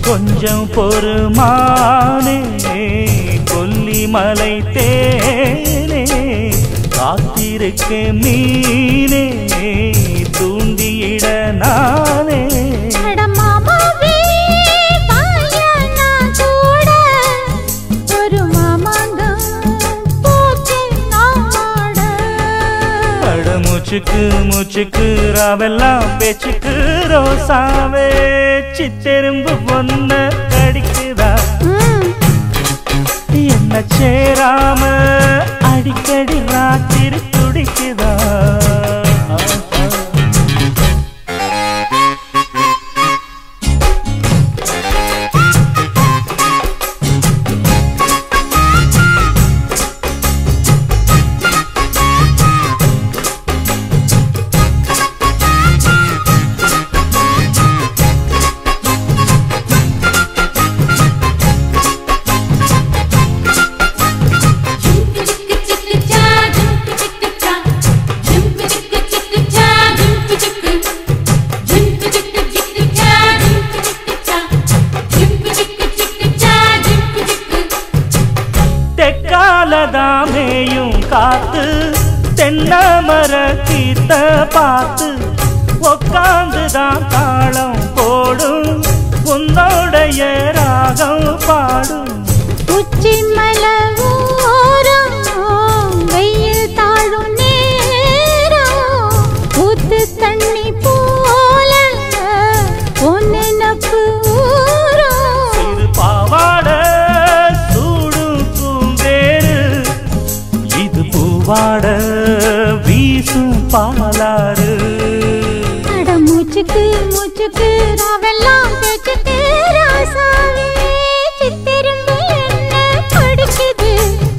கொஞ்சம் பொறுமானே கொல்லிமலை தேனே காத்திருக்க மீனே தூண்டியிட நானே அட மாமாவே, வாயா நான் கூட. ஒரு மாமாங்கம் போச்சு நாட. அட மூச்சுக்கு மூச்சுக்கு ராவெல்லாம் பேச்சுக்கு ரோசாவே சித்தெரும்பு பொண்ண கடிக்குதா ம், என்ன சேராம அடிக்கடி ராத்திரி துடிக்குதா தெக்காலதாமேயும் காத்து தென்னமர கீத்த பார்த்து உக்காந்துதான் தாளம் போடும் உன்னோடைய ராகம் பாடும் உச்சி மலை ஓரம் வெயில் தாழும் நேரம் ஊத்து தண்ணி போல ஒன்னு நப்பு ஊரும் சிறு பாவாட சூடும் பூந்தேரு இது பூவாட வீசும் பாலாறு அட மூச்சுக்கு மூச்சுக்கு ராவெல்லாம் பேச்சுக்கு ராசாவே சித்திரும்பு என்ன படிக்குது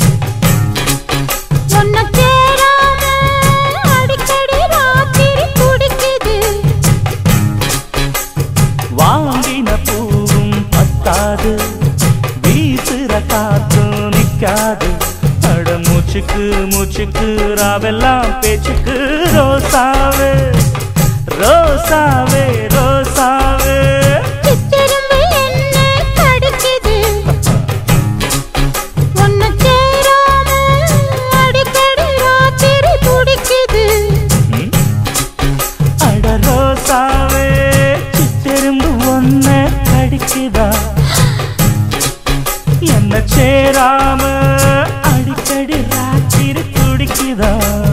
உன்னை சேராம அடிக்கடி ராத்திரி குடிக்குது வாங்கின பூவும் பத்தாது வீசுற காத்தும் நிக்காது அட மூச்சுக்கு மூச்சுக்கு ராவெல்லாம் பேச்சுக்கு ரோசாவே ரோசாவே ரோசாவே சித்திரும்பு என்ன படிக்குது உன்னை சேராம அடிக்கடி ராத்திரி குடிக்குது ம்? அட ரோசாவே சித்தெரும்பு ஒன்ன கடிக்குதா என்ன சேராம அடிக்கடி ராத்திரி துடிக்குதா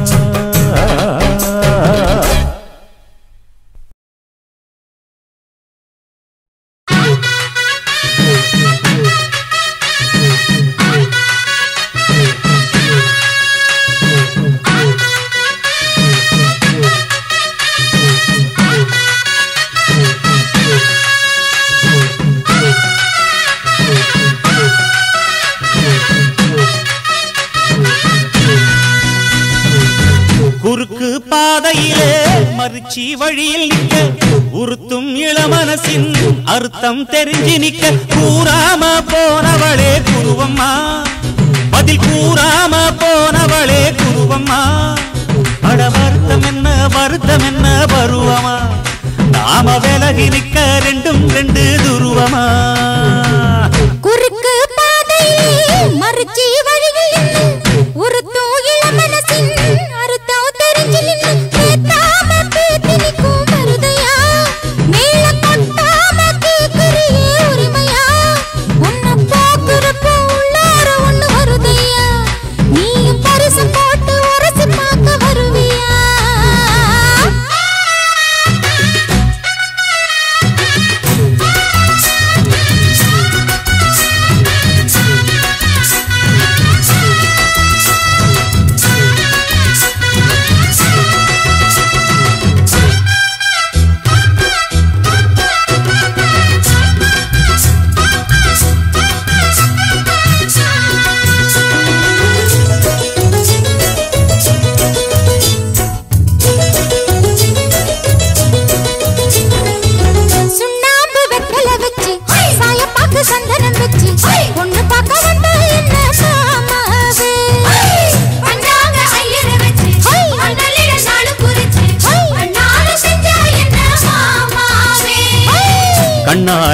குறுக்கு பாதையிலே மறிச்சி வழியில் நிக்க உறுத்தும் இளமனசின் அர்த்தம் தெரிஞ்சு நிக்க கூறாம போனவளே குருவம்மா பதில் கூறாம போனவளே குருவம்மா அட வருத்தம் என்ன வருத்தம் என்ன பருவமா நாம விலகி நிக்க ரெண்டும் ரெண்டு துருவமா குறுக்கு பாதையிலே மறுச்சி வழியில் நின்னு ஒரு தூயில மனசின் அறுத்தம் தெரிஞ்சு நின்னு பேத்தாம பேத்தி நிக்கும் மருதையா மேல கொட்டாம கேக்குறியே உரிமையா உன்னை பாக்குறப்ப உள்ளார ஒண்ணு வருதையா நீயும் பரிசு போட்டு உரசி பார்க்க வருவியா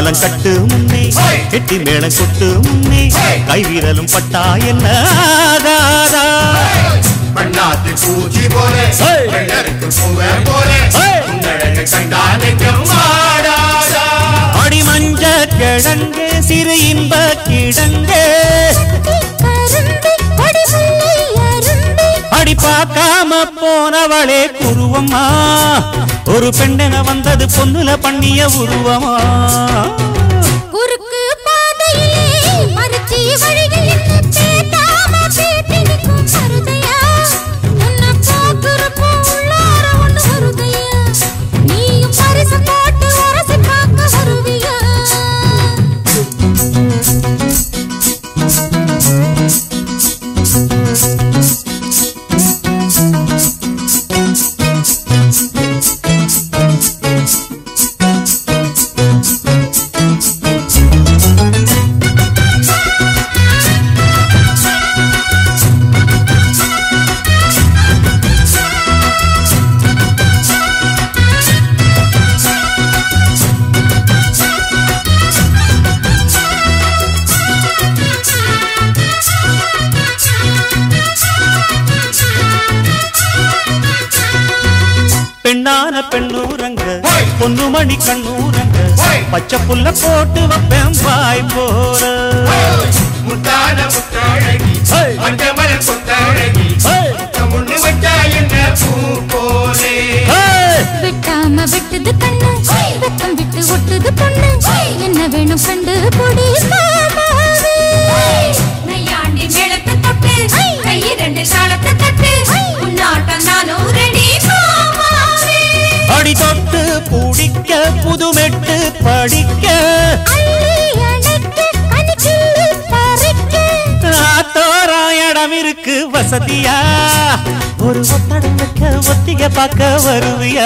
தாளம் கட்டு முன்னே கெட்டி மேளம் கொட்டு முன்னே கைவிரலும் பட்டா என்ன ஆகாதா பண்ணாத்து பூச்சி போல ஏய். வெள்ளருக்கு பூவை போல ஏய். உன்னழகு கண்டா நெஞ்சம் வாடாதா அடி மஞ்ச கிழங்கு சிறு இன்ப கிழங்கு கரும்பு கொடி முல்லை அரும்பு அடி பார்க்காம போனவளே குருவம்மா ஒரு பெண்ணென வந்தது பொண்ணுல பண்ணிய உருவமா குறுக்கு பாதையிலே மறுச்சி வழியில் நின்னு பேசாம பேசி நிற்கும் மருதையா. உன்னை பார்க்கிறப்போ உள்ளார ஒண்ணு வருதையா. நீயும் பரிசு போட்டு உரசி பார்க்க வருவியா பெண்ணான பெண்ணூரங்க ஹோய். பொன்னுமணி கண்ணூரங்க ஹோய். பச்சை புல்ல போட்டு வைப்பேன் பாய் போல முத்தான முத்தாழகி ஏய். மஞ்ச மலர் கொத்தாழகி ஏய். முன்னு வச்சா என்ன பூ போலே ஏய்! வெட்டாம வெட்டுது கண்ணு வெப்பம் விட்டு ஒட்டுது பொண்ணு என்ன வேணும் கண்டு பொடி மாமாவே. நையாண்டி மேளத்தை தொட்டு கை ரெண்டு தாளத்தை தட்டு உன்னாட்டம் நானும் ரெடி மாமாவே அடி தொட்டு பிடிக்க புதுமெட்டு படிக்க அள்ளி அணைக்க, கனிக்கிள்ளி பறிக்க. ஆத்தோரா இடம் இருக்கு வசதியா ஒரு ஒத்தடம் வைக்க ஒத்திக பார்க்க வருவியா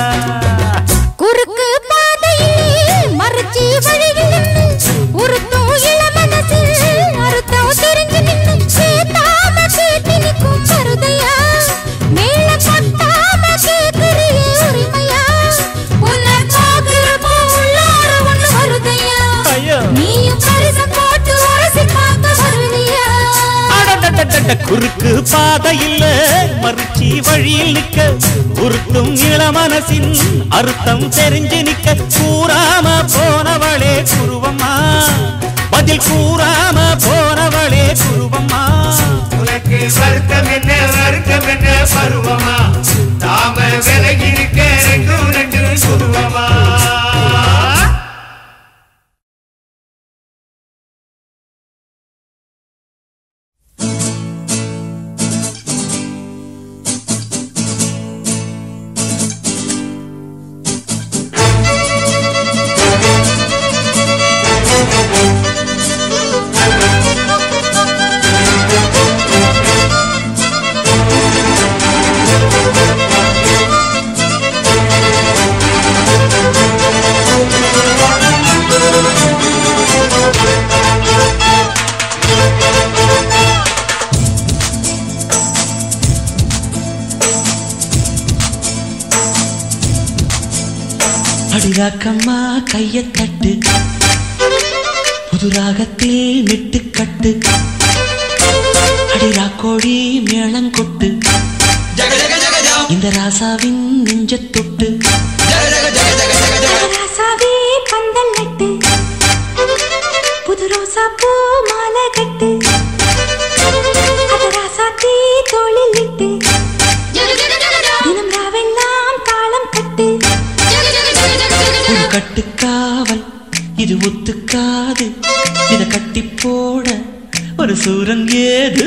குறுக்கு பாதையிலே மறுச்சி வழியில் நின்னு, உருத்தும் இளமனசில் அறுத்தம் தெரிஞ்சு நின்னு, சேத்தாம கேட்டு நிற்கும் மருதையா. மேல கொட்டாம கேட்கிறியே உரிமையா. உன்னை பார்க்கிறப்போ உள்ளார ஒண்ணு வருதையா. ஐயோ. நீயும் பரிசு போட்டு உரசி பார்க்க வருவியா அடடடடட, குறுக்கு பாதையில் மறுச்சி வழியில் நிக்க உருத்தும் இளமனசின் அர்த்தம் தெரிஞ்சு நிக்க கூறாம போனவளே குருவம்மா பதில் கூறாம போனவளே குருவம்மா உனக்கு வருத்தம் என்ன வருத்தம் என்ன பருவமா தாம விலகி இருக்க ரெண்டும் ரெண்டு சுருவமா அடிராக்கம்மா கைய தட்டு புது ராகத்தில் மெட்டு கட்டு அடிராக்கோடி மேளங்கொட்டு இந்த ராசாவின் நெஞ்ச தொட்டு ராசாவே பந்தல் நட்டு புது ரோசா பூ மாலை கட்டு அது ராசாத்தி தோளில் இட்டு தினம் ராவெல்லாம் தாளம் கட்டு ஒரு கட்டுக்காவல் இது ஒத்துக்காது இத கட்டி போட ஒரு சூரன் ஏது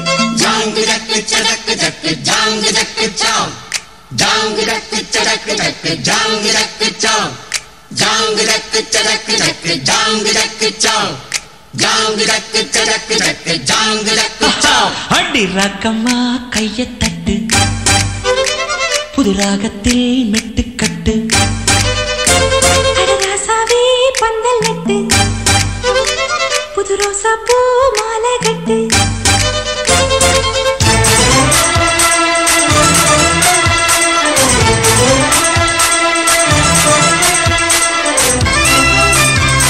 அடி ராக்கம்மா கைய தட்டு புது ராகத்தில் மெட்டு கட்டு அட ராசாவே பந்தல் நட்டு புது ரோசா பூ மாலை கட்டு ஆ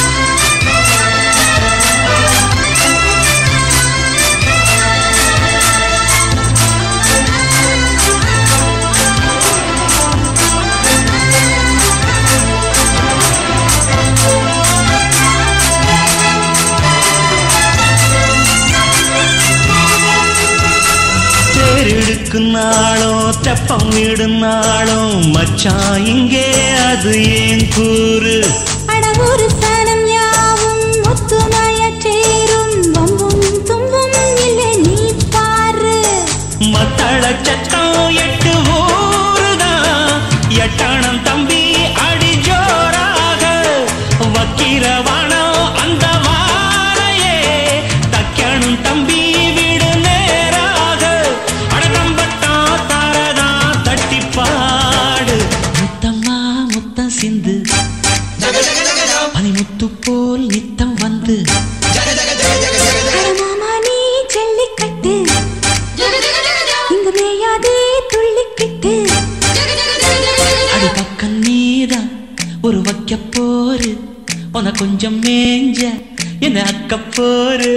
தெற்கு நாளும் தெப்பம் விடும் நாளும் மச்சான் இங்கே அது ஏன் கூறு அட ஒரு சனம் யாவும் ஒத்துமைய சேரும் வம்பும் தும்பும் இல்லை நீ பாரு மத்தள சத்தம் எட்டு ஊருதான் எட்டணம் தம்பி அடி ஜோராக வக்கிரவானம் அந்த வாரையே தக்கணும் தம்பி வீடு நேராக அடகம்பட்டம் தாரதா தட்டி பாடு முத்தம்மா முத்தம் சிந்து பனிமுத்து போல் நித்தம் வந்து அட மாமா நீ ஜல்லிக்கட்டு இங்கு மேயாதே துள்ளிக்கிட்டு அடி பக்கம் நீதான் ஒரு வைக்க போரு உன கொஞ்சம் மேஞ்ச என்ன அக்க போரு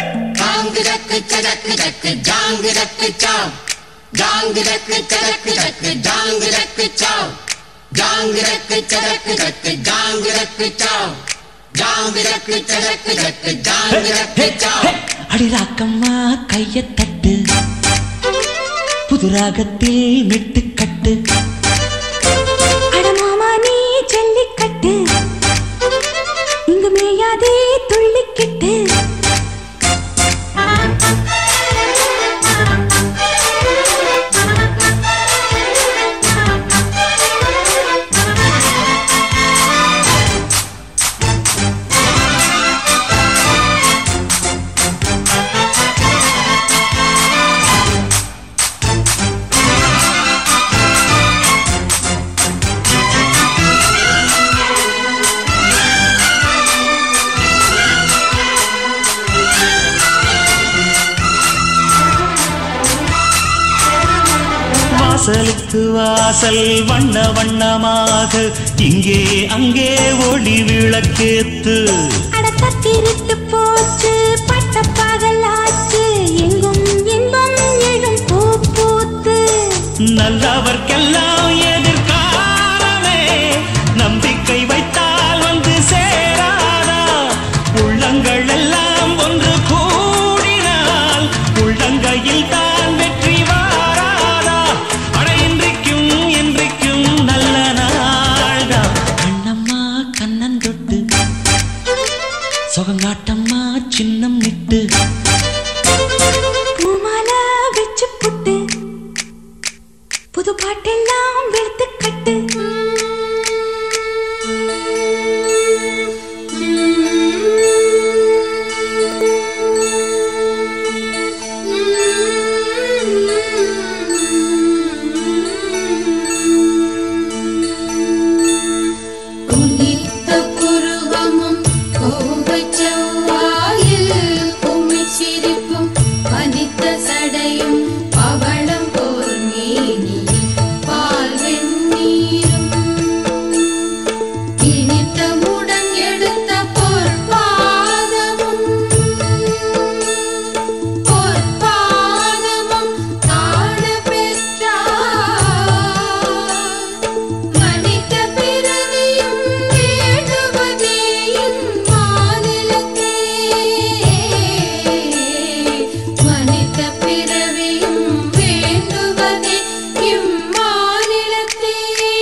அடி ராக்கம்மா கைய தட்டு புது ராகத்தில் மெட்டு கட்டு அட மாமா நீ ஜல்லிக்கட்டு இங்கு மேயாதே துள்ளிக்கிட்டு வாசலுக்கு வாசல் வண்ண வண்ணமாக இங்கே அங்கே ஒளி விளக்கேத்து அட தத்திருட்டு போச்சு பட்ட பகலாச்சு எங்கும் இன்பம் எழும் பூ பூத்து நல்லவர்க்கெல்லாம் எதிர்காலமே நம்பிக்கை வைத்தால் வந்து சேராதா உள்ளங்கள் எல்லாம் ஒன்று கூடினால் உள்ளங்கையில் தான் வெற்றி வாராதா அட இன்றைக்கும் என்றைக்கும் நல்ல நாள்தான் கண்ணம்மா கண்ணன் தொட்டு சுகங்காட்டம்மா சின்னம் இட்டு பூமாலை வச்சு புட்டு புது பாட்டெல்லாம் வெளுத்து கட்டு உதித்த புருவமும் கோபச் செவ்வாயில் குமிழ் சிரிப்பும் பனித்த சடையும் பவளம் போல் மேனியில் பால் வெந்நீரும் இனித்த முடன் எடுத்த பொற்பாதமும் பொற்பாதமும் காண பெற்றார் மனித பிறவியும் வேண்டுவதே இம்மாநிலத்தே மனித பிறவியும் வேண்டுவதே இம்மாநிலத்தே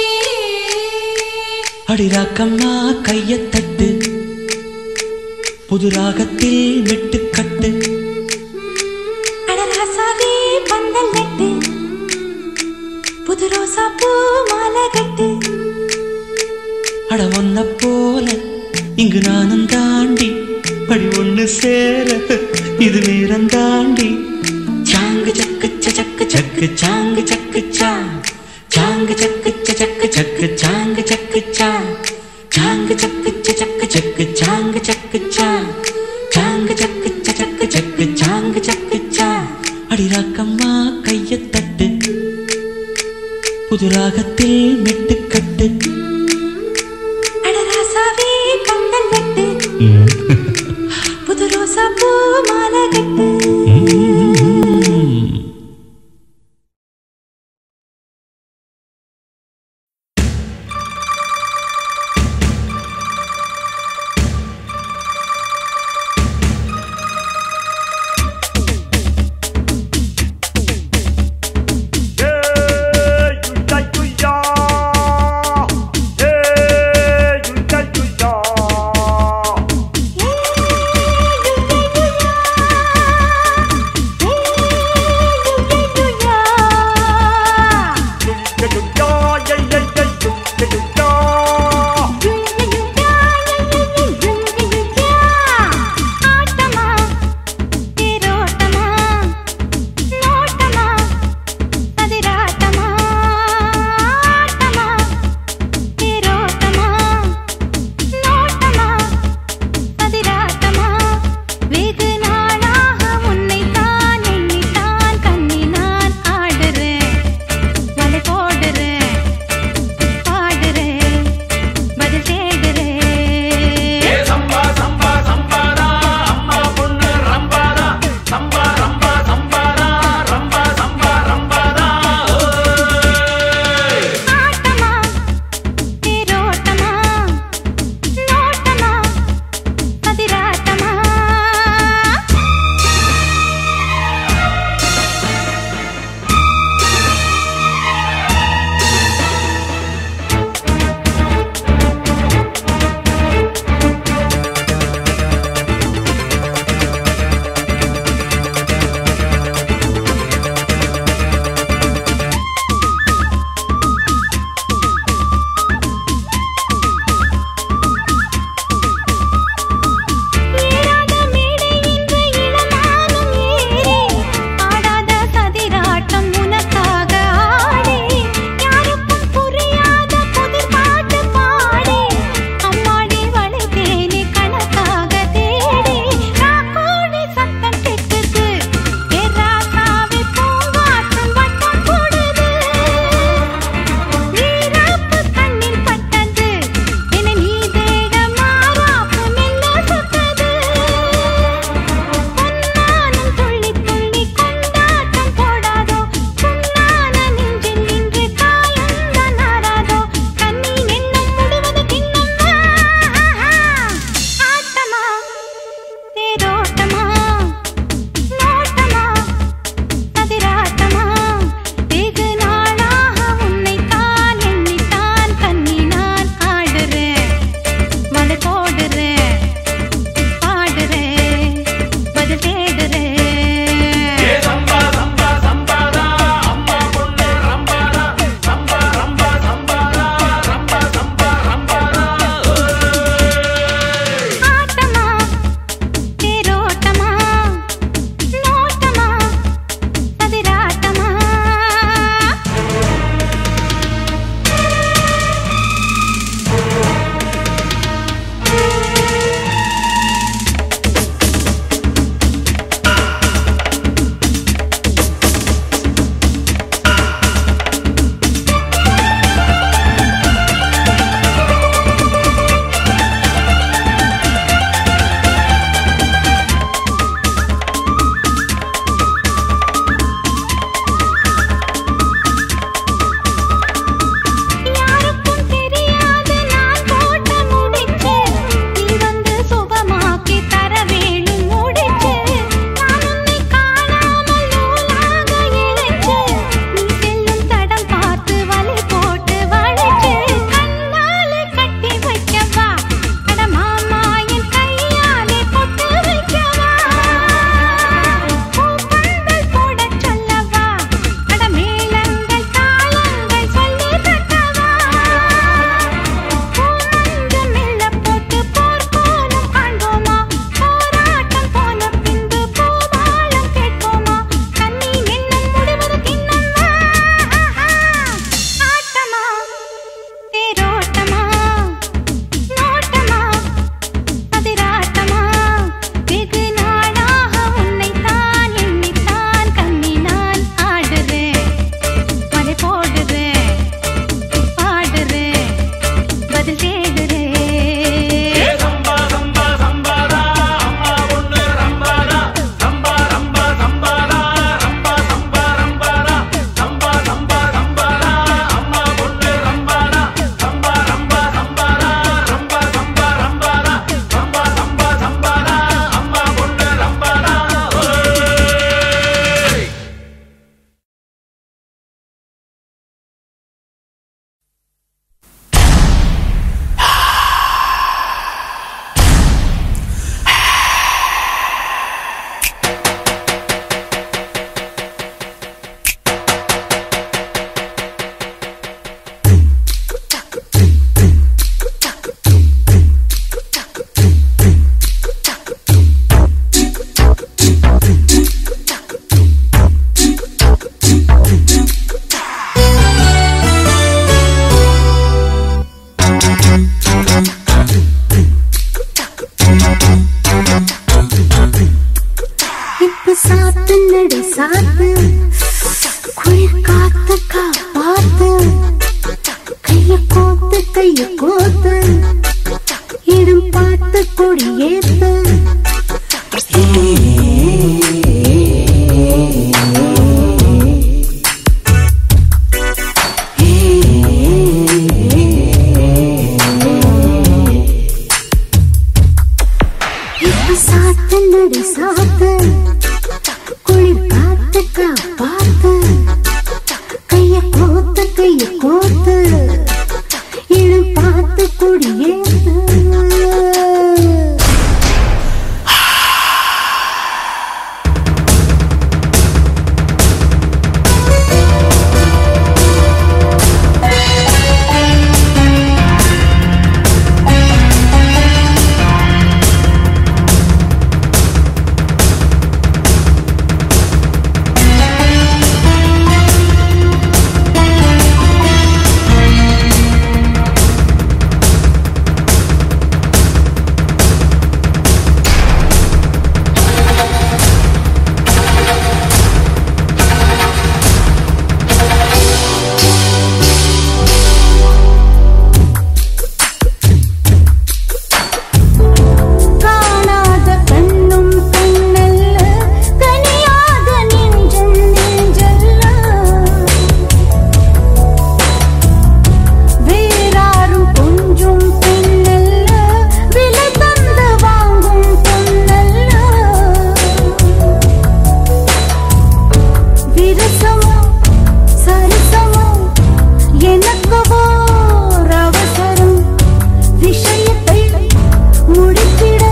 அடிராக்கம்மா கைய தட்டு புது ராகத்தில் மெட்டுக்கட்டு அட ராசாவே பந்தல் நட்டு புது ரோசா பூ மாலை கட்டு அட ஒன்ன போல இங்கு நானும் தாண்டி படி ஒண்ணு சேர இது நேரம் தாண்டி சாங்கு சக்கு சக்கு சக்கு சாங்கு சக்கு சா சாங்கு சக்கு சக்கு சக்கு சாங்கு சக்கு சா சாங்கு சக்கு சக்கு சக்கு சாங்கு சக்கு சா சாங்கு சக்கு சக்கு சக்கு சாங்கு சக்கு சா அடிராக்கம்மா கைய தட்டு புது ராகத்தில் மெட்டுக்கட்டு அட ராசாவே பந்தல் நட்டு புது ரோசா பூ மாலை கட்டு சாத்து குளிர் காத்து காப்பாத்து கைய கோத்து கைய கோத்து இடம் பார்த்து கொடியேத்து இப்ப சாத்து நடி சாத்து குளிர் காத்து காப்பாத்து கைய கோத்து கைய கோத்து இடம் பார்த்து குடியேத்து காணாத கண்ணும் கண்ணல்ல கனியாத நெஞ்சும் நெஞ்சல்ல வேறாரும் கொஞ்சும் பெண்ணல்ல விலை தந்து வாங்கும் பொன்னல்ல விரசமோ சரிசமோ எனக்கு ஓர் அவசரம் விஷயத்தை முடித்திட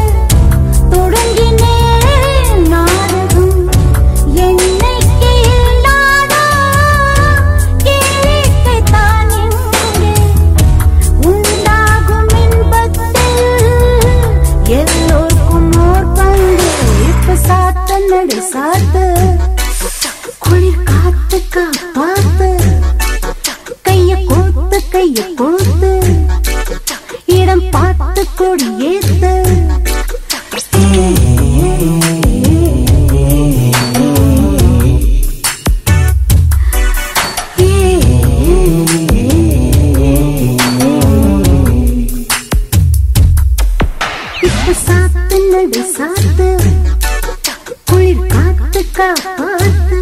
தொடங்கினேன் நாடகம் என்னைக்கு இல்லாத கேளிக்கை தான் இங்கே உண்டாகும் இன்பத்தில் எல்லோருக்கும் ஓர் பங்கு இப்ப சாத்த நடு சாத்து குளிர் காத்து காப்பாத்து கைய கோத்து கைய கோத்து இடம் பார்த்து கொடியேத்து இப்ப சாத்து நடு சாத்து குளிர் காத்து காப்பாத்து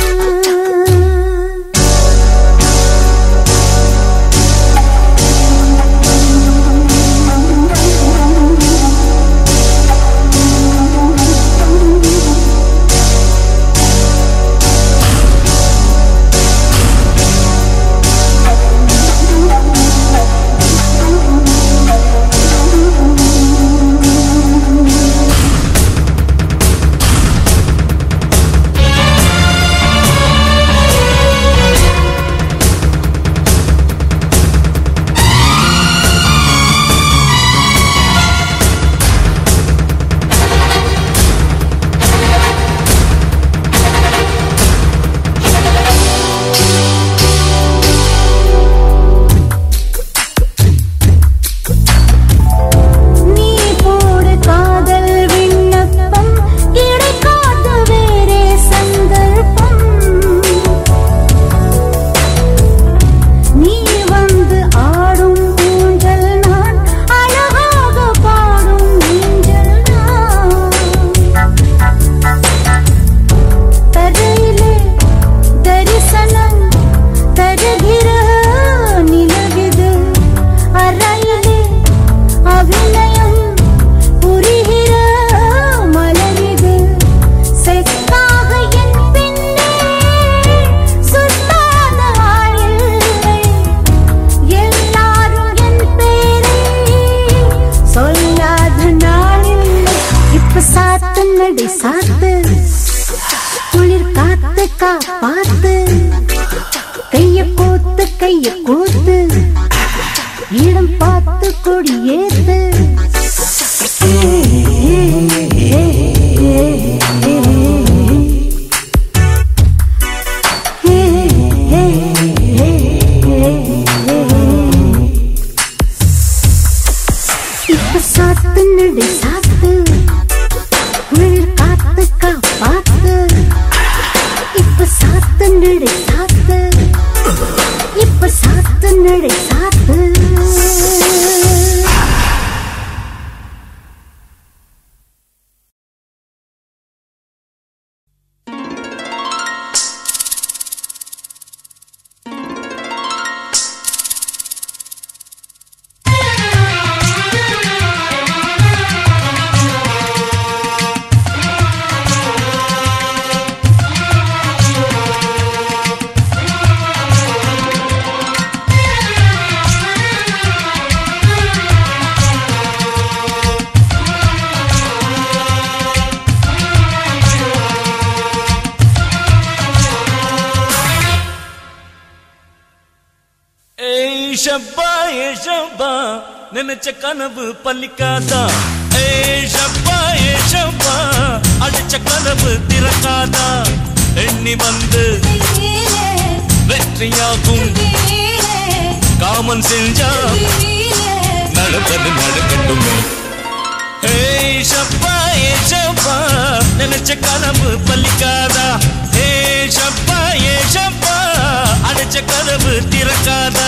நீ போடு காதல் விண்ணப்பம் கிடைக்காத வேறே சந்தர்ப்பம் நீ வந்து ஆடும் ஊஞ்சல் நான் அழகாக பாடும் ஊஞ்சல் நான் தரையிலே தரிசனம் தருகிற நிலவிது அறையிலே அபிநயம் புரிகிற மலரிது செக்காக என் பின்னே சுத்தாத ஆளில்லை எல்லாரும் என் பேரை சொல்லாத நாளில்லை இப்ப சாத்து நடி சாத்து குளிர் காத்து காப்பாத்து கைய கோத்து கைய கோத்து இடம் பார்த்து கொடியேத்து இப்ப சாத்து நடு சாத்து குளிர் காத்து காப்பாத்து ஷப்பா ஏ ஷப்பா நினைச்ச கனவு பலிக்காதா ஏ ஷப்பா ஏ ஷப்பா அடிச்ச கனவு திறக்காதா எண்ணி வந்து வெற்றியாகும் காமன் செஞ்சா நடப்பது நடக்கட்டுமே ஏய் ஷப்பா ஏ ஷப்பா நினைச்ச கனவு பலிக்காதா ஏ ஷப்பா ஏ ஷப்பா அடைச்ச கனவு திறக்காதா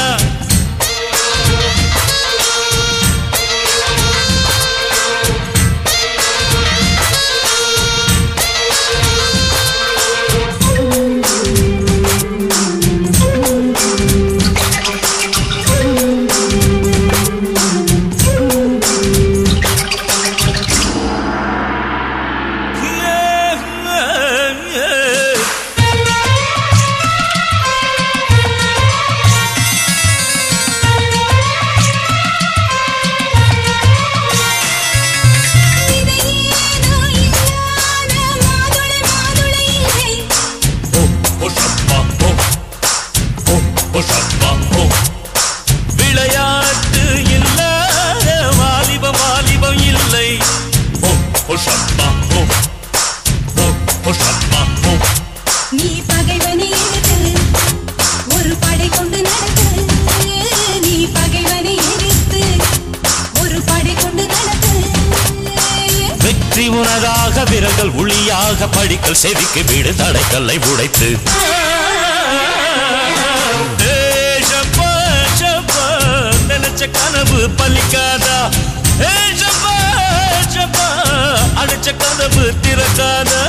Yeah, yeah. Oh, ஷப்பா, oh. Oh, oh, ஷப்பா, oh. விளையாட்டு இல்லாத வாலிபம் வாலிபம் இல்லை ஓ ஓ ஷப்பா ஓ ஓ ஓ ஷப்பா ஓ நீ பகைவனை எதிர்த்து ஒரு படை கொண்டு நடத்து நீ பகைவனை எதிர்த்து ஒரு படை கொண்டு நடத்து வெற்றி உனதாக விரல்கள் ஒளியாக படிக்கல் செவிக்கு வீடு தடைக்கல்லை உடைத்து ஏய் ஷப்பா, ஷப்பா, நினைச்ச கனவு பலிக்காதா ஏய் ஷப்பா, ஷப்பா, அடிச்ச கனவு திறக்காதா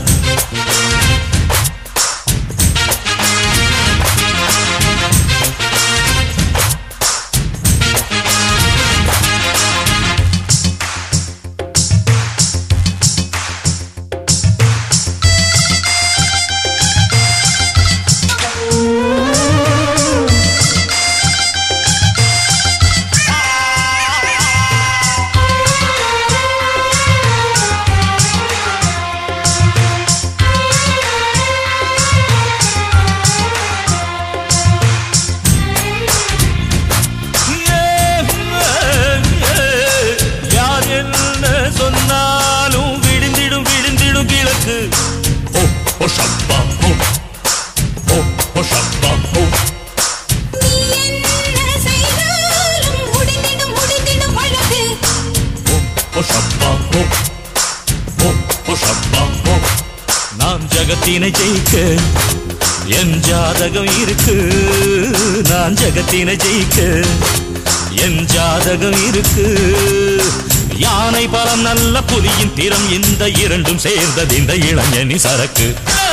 யார் என்ன சொன்னாலும் விழுந்திடும் விழுந்திடும் கிழக்கு ஓ ஓ ஷப்பா ஓ ஓ ஓ ஷப்பா ஓ நீ என்ன செய்தாலும் முடிந்திடும் முடிந்திடும் வழக்கு ஓ ஓ ஷப்பா ஓ ஓ ஓ ஷப்பா ஓ நான் ஜகத்தினை ஜெயிக்க என் ஜாதகம் இருக்கு நான் ஜகத்தினை ஜெயிக்க என் ஜாதகம் இருக்கு யானை பலம் நல்ல புலியின் திறம் இந்த இரண்டும் சேர்ந்தது இந்த இளைஞனி சரக்கு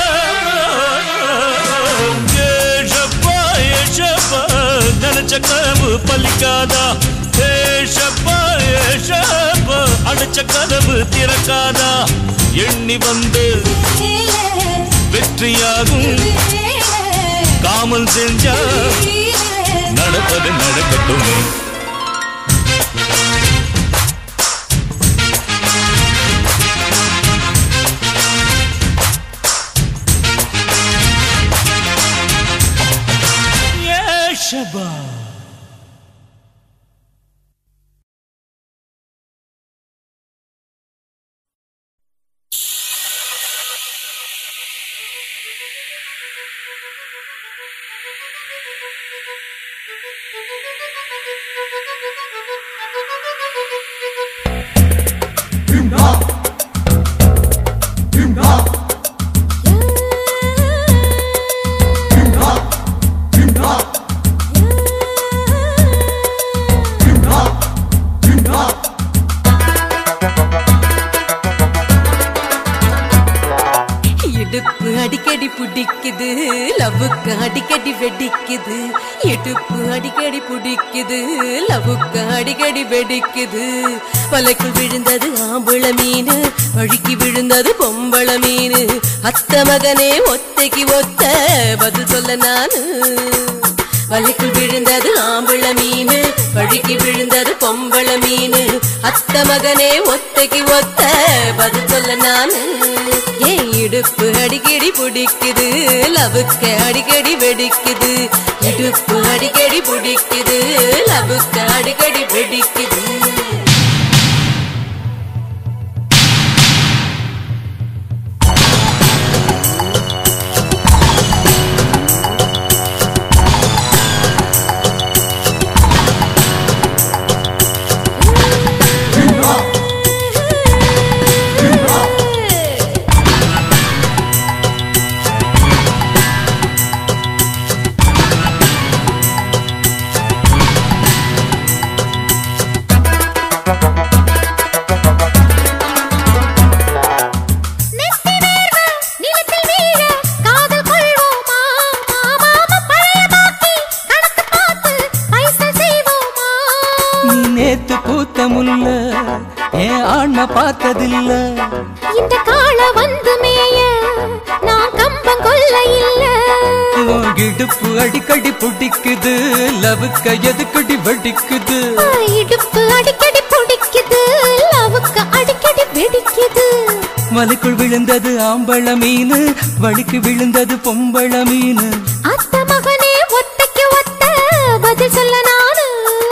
ஏஷப்பா, ஏஷப்பா, நினைச்ச கனவு பலிக்காதா ஏஷப்பா, ஏஷப்பா, அடைச்ச கனவு திறக்காதா எண்ணி வந்து வெற்றியாகும் காமல் செஞ்சா நடப்பது நடக்கட்டுமே ஏஷபா இடுப்பு அடிக்கடி பிடிக்குது லவ்வுக்கு அடிக்கடி வெடிக்குது இடுப்பு அடிக்கடி பிடிக்குது லவ்வுக்கு அடிக்கடி வெடிக்குது வலைக்குள் விழுந்தது ஆம்பள மீன் வழுக்கி விழுந்தது பொம்பள மீன் அத்த மகனே ஒத்தைக்கு ஒத்த பதில் சொல்ல நானு வலைக்குள் விழுந்தது ஆம்பள மீன் வழுக்கி விழுந்தது பொம்பள மீன் அத்த மகனே ஒத்தைக்கு ஒத்த பதில் சொல்ல நானு ஏன் இடுப்பு அடிக்கடி பிடிக்குது லவுக்க அடிக்கடி வெடிக்குது இடுப்பு அடிக்கடி பிடிக்குது லவுக்கு அடிக்கடி வெடிக்குது நெத்தி வேர்வை நிலத்தில் வீழ காதல் கொள்வோமா மாமா பழைய பாக்கி கணக்கு பார்த்து பைசல் செய்வோமா நீ நேத்து பூத்த முல்ல என் ஆண்மை பார்த்ததில்ல இந்த கால வந்து மேய நான் கம்பம் கொல்ல இல்ல உன் இடுப்பு அடிக்கடி பிடிக்குது லவுக்க எதுக்கடி வெடிக்குது இடுப்பு அடிக்கடி பிடிக்குது லவுக்கு அடிக்கடி வெடிக்குது வலைக்குள் விழுந்தது ஆம்பள மீன் வலிக்கு விழுந்தது பொம்பள மீன் அத்த மகனே ஒத்தைக்கு ஒத்த பதில் சொல்ல நானு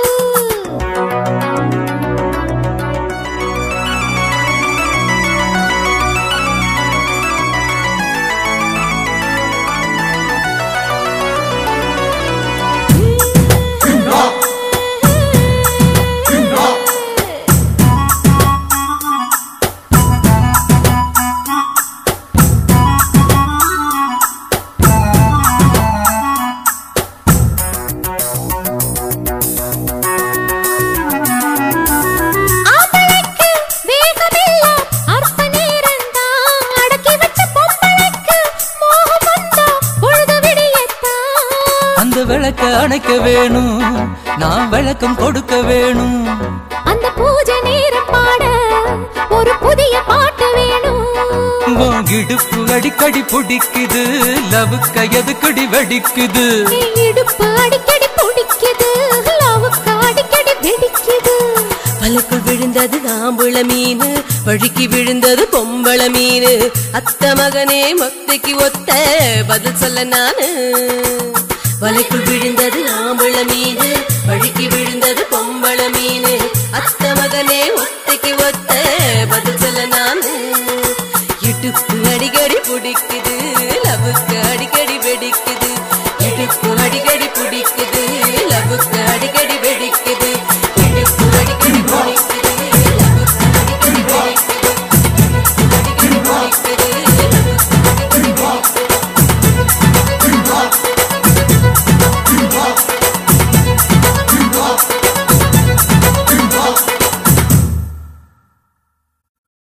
ஆம்பளைக்கு வேகமெல்லாம் அற்ப நேரம்தான். அடக்கி வச்ச பொம்பளைக்கு மோகம் வந்தா பொழுது விடியத்தான். அந்த விளக்க அணைக்க வேணும் நான் விளக்கம் கொடுக்க வேணும் அந்த பூஜை நேரம் பாட ஒரு புதிய பாட்டு வேணும் உன் இடுப்பு அடிக்கடி பிடிக்குது லவுக்க எதுக்கடி வெடிக்குது நீ இடுப்பு அடிக்கடி பிடிக்குது லவுக்கு அடிக்கடி வெடிக்குது வலைக்குள் விழுந்தது ஆம்புள மீன் வழுக்கி விழுந்தது பொம்பள மீன் அத்த மகனே மொத்தைக்கு ஒத்த பதில் சொல்ல நானு வலைக்குள் விழுந்தது ஆம்புள மீன் வழுக்கி விழுந்தது பொம்பள மீன் அத்த மகனே ஒத்தைக்கு ஒத்த பதில் சொல்ல நானு இடுப்பு அடிக்கடி பிடிக்குது லவுக்கு அடிக்கடி வெடிக்குது இடுப்பு அடிக்கடி பிடிக்குது லவுக்கு அடிக்கடி வெடிக்குது இடுப்பு அடிக்கடி பிடிக்குது லவுக்கு அடிக்கடி வெடிக்குது அடிக்கடி பிடிக்குது லவுக்கு அடிக்கடி வெடிக்குது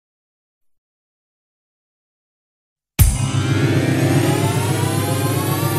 ஆ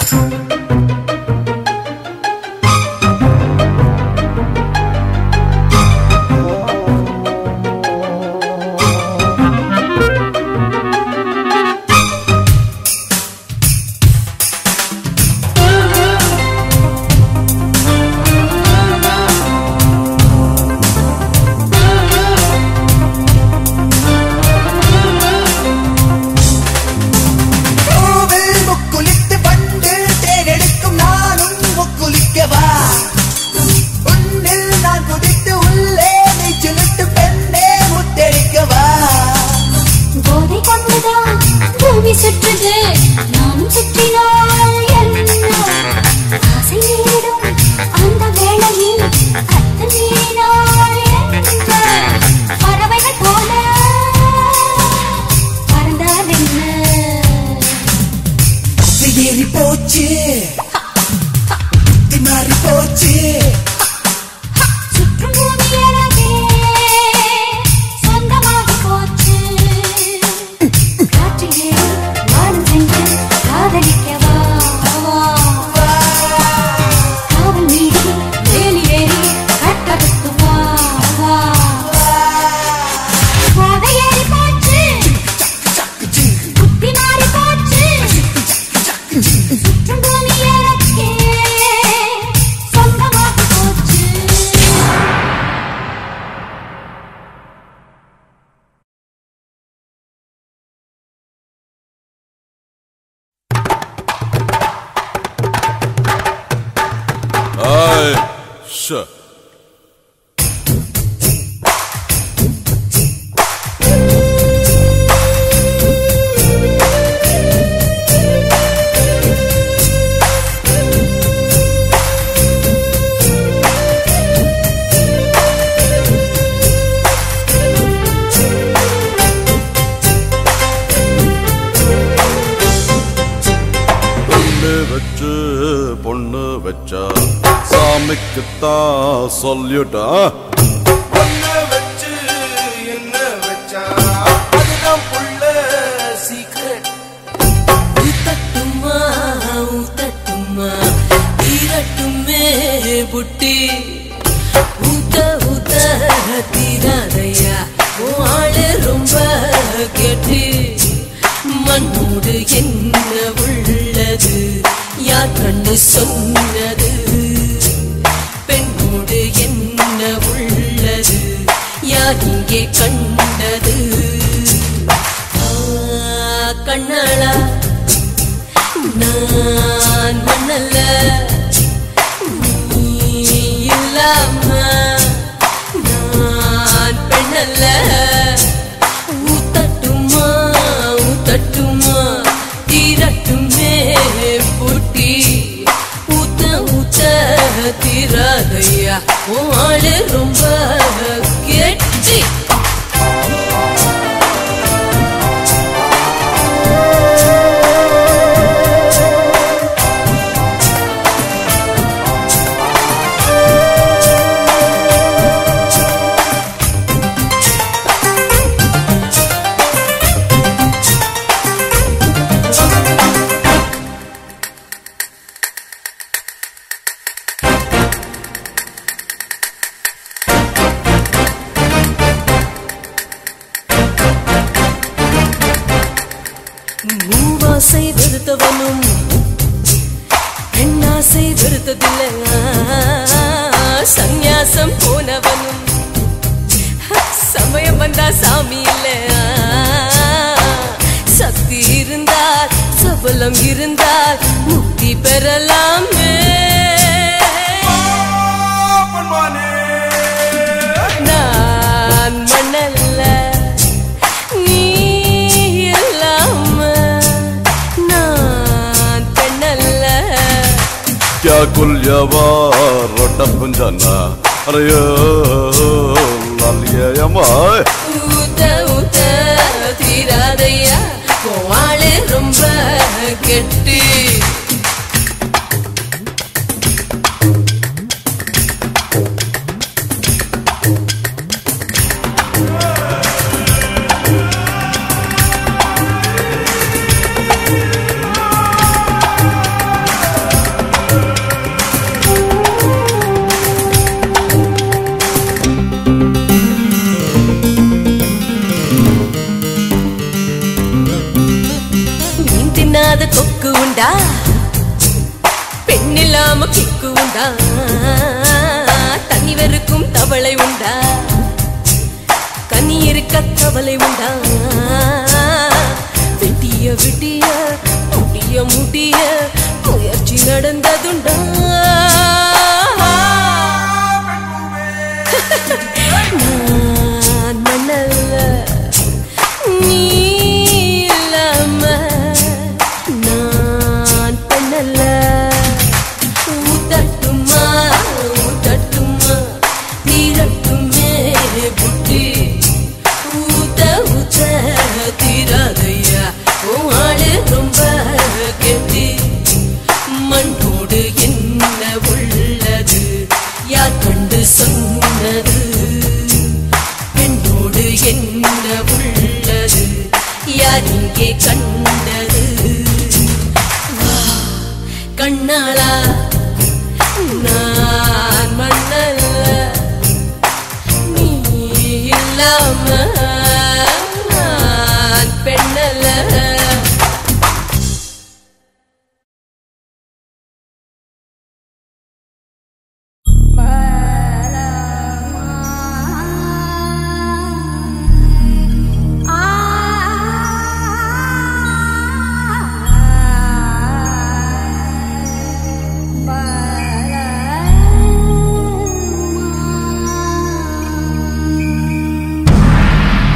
பூவில் முக்குளித்து வண்டு தேனெடுக்கும் நானும் முக்குளிக்கவா உன்னில் நான் குதித்து உள்ளே நீச்சலிட்டு பெண்ணே முத்தெடுக்கவா போதை கொண்டுதான் பூமி சுற்றுது நானும் சுற்றினால் என்ன ஆசை நேடும் அந்த வேளையில் அத்தமீனால் என்ன பறவைகள் போல பறந்தால் என்ன ஏறி போச்சு மாறி போச்சு சுற்றும் பூமி எனக்கே சொந்தமாகி போச்சு காற்றிலே வானம் சென்று காதலிக்கவா காவல் மீறி வேலி ஏறி கட்டடுத்து வா வா பாதை ஏறி போச்சு புத்தி மாறி போச்சு சுற்றும் பூமி எனக்கே சொந்தமாகி போச்சு Ay, sh. பொண்ணு வச்சு பொண்ணு வச்சா சாமிக்குத்தான் சொல்லிட்டா பொண்ணு வச்சு என்ன வச்சா அதுதான் புள்ள சீக்ரெட் ஊத்தட்டுமா ஊத்தட்டுமா தீரட்டுமே புட்டி ஊத்த ஊத்த தீராதையா உன் ஆளு ரொம்ப கெட்டி மண்ணோடு என்ன உள்ளது யார் கண்டு சொன்னது பெண்ணோடு என்ன உள்ளது யார் இங்கே கண்டது ஆ, கண்ணாளா நான் மண்ணல்ல நீ இல்லாம நான் பெண்ணல்ல ஊத்தட்டுமா ஊத்தட்டுமா தீரட்டுமே பூட்டி ஊத்த ஊத்த தீராதையா உன் ஆளு ரொம்ப கெட்டி மூவாசை வெறுத்தவனும் பெண்ணாசை வெறுத்ததில்லை சந்நியாசம் போனவனும் சமயம் வந்தா சாமி இல்ல சக்தி இருந்தால் சபலம் இருந்தால் முக்தி பெறலாமே நான் மண்ணல்ல நீ இல்லாம நான் பெண்ணல்ல क्या कुल्यवा रोटम जाना अरे यो लालिया यमाय ஊத்த ஊத்த தீராதையா கோவாளு ரொம்ப கெட்டி உண்டா தண்ணி வெறுக்கும் தவளை உண்டா கனி இருக்க தவளை உண்டா விட்டிய விட்டிய முடிய முடிய முயற்சி நடந்ததுண்டா நான் மண்ணல்ல நீ இல்லாம நான் பெண்ணல்ல ஊத்தட்டுமா ஊத்தட்டுமா தீரட்டுமே புட்டி ஊத்த ஊத்த தீராதையா உன் ஆளு ரொம்ப கெட்டி மண்ணோடு என்ன உள்ளது யார் கண்டு சொன்னது பெண்ணோடு என்ன உள்ளது யார் இங்கே கண்டது வா, கண்ணாளா நான் மண்ணல்ல நீ இல்லாம நான் பெண்ணல்ல ஆ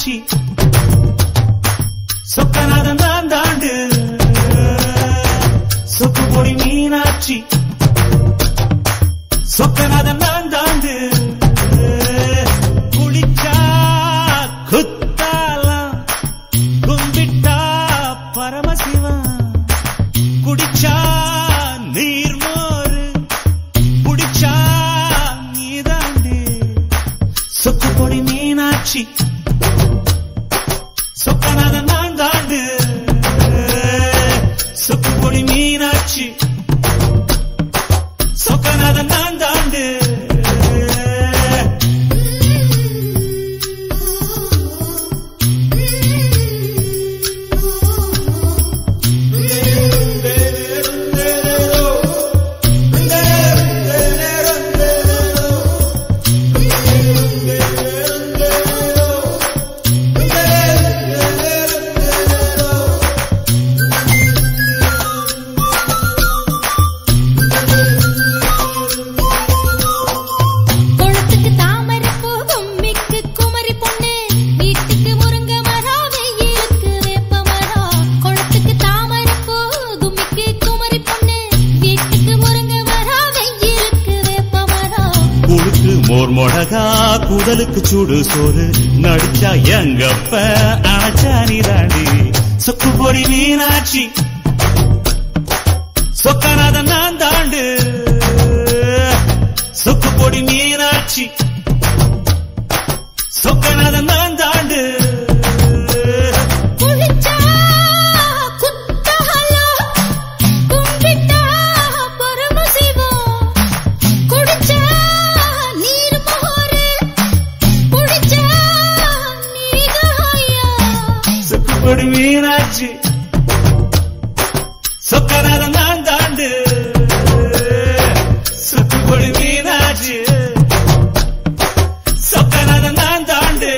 மீனாட்சி சொக்கநாதன் தான் தாண்டு சொக்கு பொடி மீனாட்சி சொக்கநாதன் தான் தாண்டு குளிச்சா குத்தாலாம் கும்பிட்டா பரமசிவன் குடிச்சா நீர்மோரு குடிச்சா நீதாண்டு சொக்கு பொடி மீனாட்சி சொக்கநாதன் நான் தாண்டு சொக்கு பொடி மீனாட்சி சொக்கநாதன் நான் தாண்டு குளத்துக்கு தாமரை பூ கும்மிக்கு குமரி பொண்ணு வீட்டுக்கு முருங்க மரம் வெயிலுக்கு வேப்ப மரம் குளத்துக்கு தாமரை பூ கும்மிக்கு குமரி பொண்ணு வீட்டுக்கு முருங்க மரம் வெயிலுக்கு வேப்ப மரம் குளுக்கு மோர் மொடகா குடலுக்கு சூடு சோறு நடிச்சா எங்கப்ப அணைச்சா நீராண்டி சொக்கு பொடி மீனாட்சி சொக்கநாதன் நான் தாண்டு சொக்கு பொடி மீனாட்சி சொக்கநாதன் நான் தாண்டு குளிச்சா குத்தாலம் கும்பிட்டா பரமசிவம் குடிச்சா நீர் மோரு குடிச்சா நீதாயா சொக்கு பொடி மீனாட்சி சொக்கநாதன் நான் தாண்டு சொக்கு பொடி மீனாட்சி சொக்கநாதன் நான் தாண்டு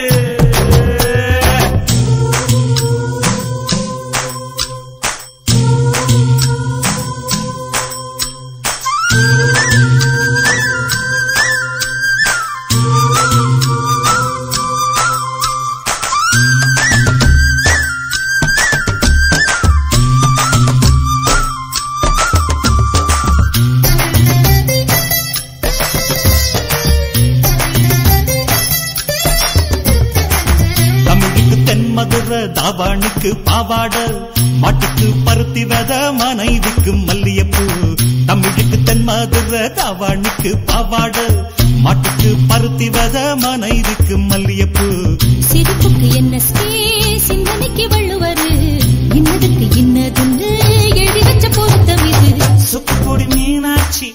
தமிழுக்கு தென்மதுர தாவாணிக்கு பாவாட மாட்டுக்கு பருத்தி வித மனைவிக்கு மல்லியப்பூ தமிழுக்கு தென்மதுர தாவாணிக்கு பாவாட மாட்டுக்கு பருத்தி வித மனைவிக்கு மல்லியப்பூ சிரிப்புக்கு என்ன ஸ்பேஸ் சிந்தனைக்கு வள்ளுவரு இன்னதுக்கு இன்னதுன்னு எழுதி வச்ச பொருத்தம் இது சொக்கு பொடி மீனாட்சி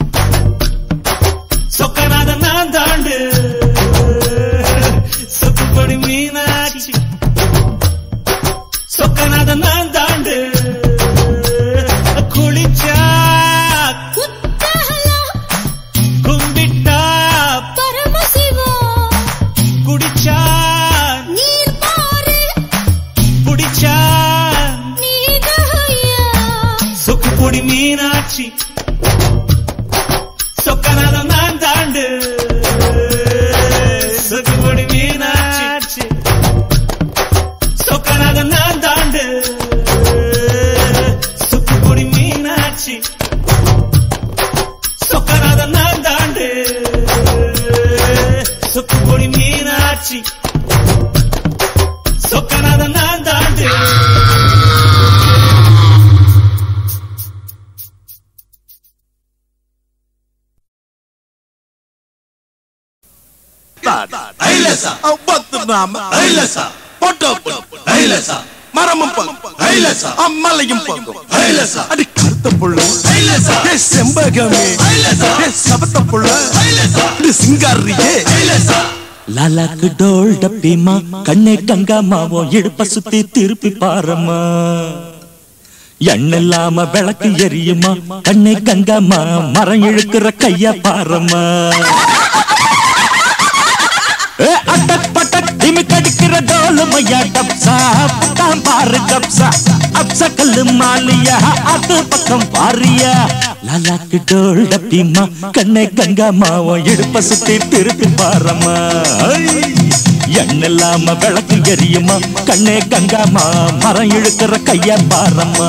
சொக்கநாதன் நான் தாண்டு சொக்கு பொடி மீனாட்சி சொக்கநாதன் நான் தாண்டு குளிச்சா குத்தாலம் கும்பிட்டா பரமசிவம் குடிச்சா நீர் மாறு குடிச்சா நீதாயா சொக்கு பொடி மீனாட்சி சொக்கநாதன் நான் தாண்டு சொக்கு பொடி மீனாட்சி சொக்கநாதன் நான் தாண்டு சொக்கு பொடி மீனாட்சி சொக்கநாதன் நான் தாண்டு சொக்கு பொடி மீனாட்சி சொக்கநாதன் நான் தாண்டு ஐலச பத்து நாம ஐலச பொட்டோ ஐலச மரமும் பங்கும் ஐலச அம்மலையும் பங்கும் ஐலச அடி கருத்த புள்ள ஐலச ஏ செம்பகமே ஐலச ஏ சபத்த புள்ள ஐலச அடி சிங்காரியே ஐலச லாலாக்கு டோல் டப்பிமா கண்ணை கங்காமாவோ இடுப்ப சுத்தி திருப்பி பாரம்மா எண்ணில்லாம விளக்கு எரியுமா கண்ணை கங்காமா மரம் இழுக்கிற கைய பாரம்மா ஏ, அட்டக் பட்டக் திமிக் அடிக்கிற டோலு மையா டப்சா புட்டாம் பாரு கப்சா அப்ச கல்லு மாலியா அது பக்கம் பாரியா லாலாக்கு டோல் டப்பிமா கண்ணை கங்காமாவோ இடுப்ப சுத்தி திருப்பி பாரம்மா ஐ! எண்ணில்லாம விளக்கு எரியுமா கண்ணே கங்காமா மரம் இழுக்கிற கைய பாரம்மா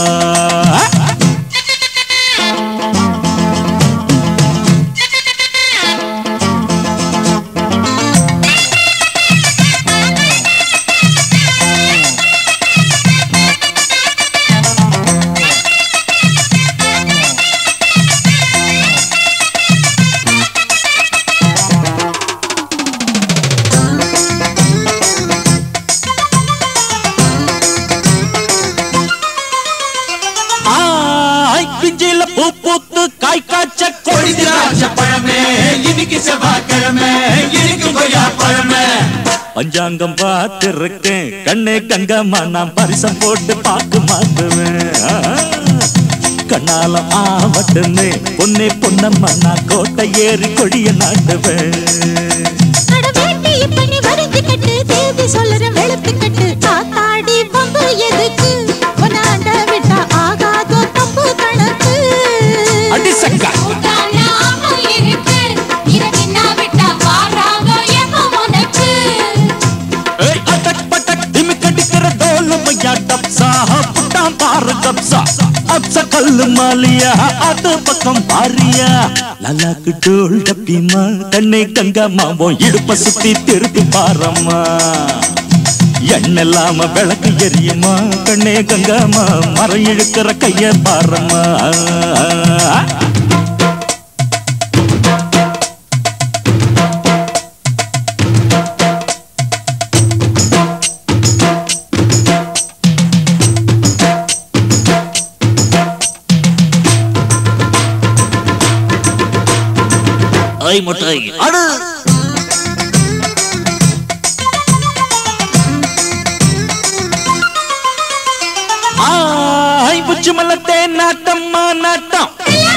ஆய் பிஞ்சில பூ பூத்து காய் காய்ச்ச கொடி திராட்சை பழமே இன்னைக்கு செவ்வாய்க்கிழமை இன்னைக்கு கொய்யா பழமே பஞ்சாங்கம் பார்த்திருக்கேன் கண்ணே கங்கம்மா நான் பரிசம் போட்டு பாக்கு மாத்துவேன் ஆ, கண்ணால ஆவட்டுன்னு பொன்னே பொன்னம்மா நான் கோட்டை ஏறி கொடிய நாட்டுவேன் அட வேட்டி இப்ப நீ வரைஞ்சு கட்டு தேதி சொல்லுற வெளுத்து கட்டு காத்தாடி பம்பு எதுக்கு உன்னாண்ட விட்டா ஆகாதோ தப்பு கணக்கு அடி சக்கா ஏய், அடக் படக் திமிக்கடிக்கிற தோலமையா டப்சா புட்டாம் பாரு கப்சா அப்ச கல்லு மாலியா அது பக்கம் பாரியா லலாக்கு டோல் டப்பிமா கண்ணே கங்கம்மா உன் இடுப்ப சுத்தி திருப்பி பாரம்மா எண்ணெல்லாம விளக்கு எரியுமா கண்ணே கங்கம்மா மரம் இழுக்கிற கைய பாரம்மா ஐ முட்டை அடு ஆய் புச்சு மலத்தே நாட்டம்மா நாட்டம்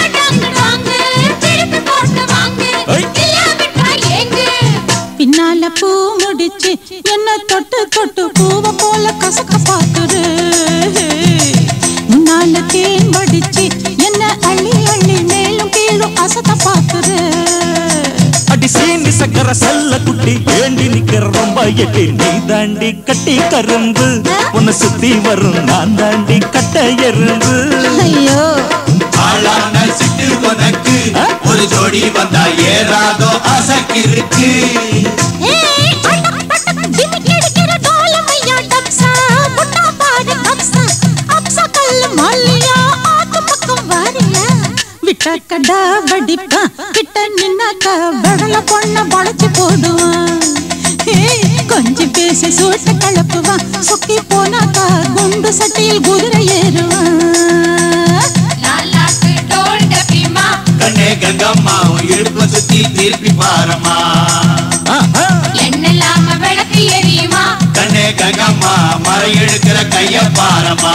பின்னால பூ முடிச்சு என்ன தொட்டு தொட்டு பூவ போல கசக்க பாக்குது முன்னால தேன் வடிச்சு என்ன அள்ளி அள்ளி மேலும் கீழும் அசத்த பாக்குது அடி சீனி சக்கர சல்ல குட்டி ஏண்டி நிக்கிற ரொம்ப எட்டி நீ தாண்டி கட்டி கரும்பு உன்னை சுத்தி வரும் நான் தாண்டி கட்ட எறும்பு ஐயோ ஆளான சிட்டு உனக்கு ஒரு ஜோடி வந்தா ஏறாதோ அசக்கிருக்கு ஏய், அடக் படக் திமிக் அடிக்கிற டோலமையா டப்சா, முட்டா பாரு கப்சா, அப்சா கல்லு மல்லியா, ஆத்து பக்கம் வாரியா. விட்டாக்கடா வடிப்பான், கிட்ட நின்னாக்கா வெடல பொண்ண வளைச்சு போடுவான். ஏய், கொஞ்சி பேசி சூட்ட கலப்புவான் சொக்கி போனாக்கா குண்டு சட்டியில் குதிரை ஏறுவான் கண்ணே கங்கம்மா உன் இடுப்ப சுத்தி திருப்பி பாரம்மா ஆஹா. கண்ணே கங்கம்மா மரம் இழுக்கிற கைய பாரம்மா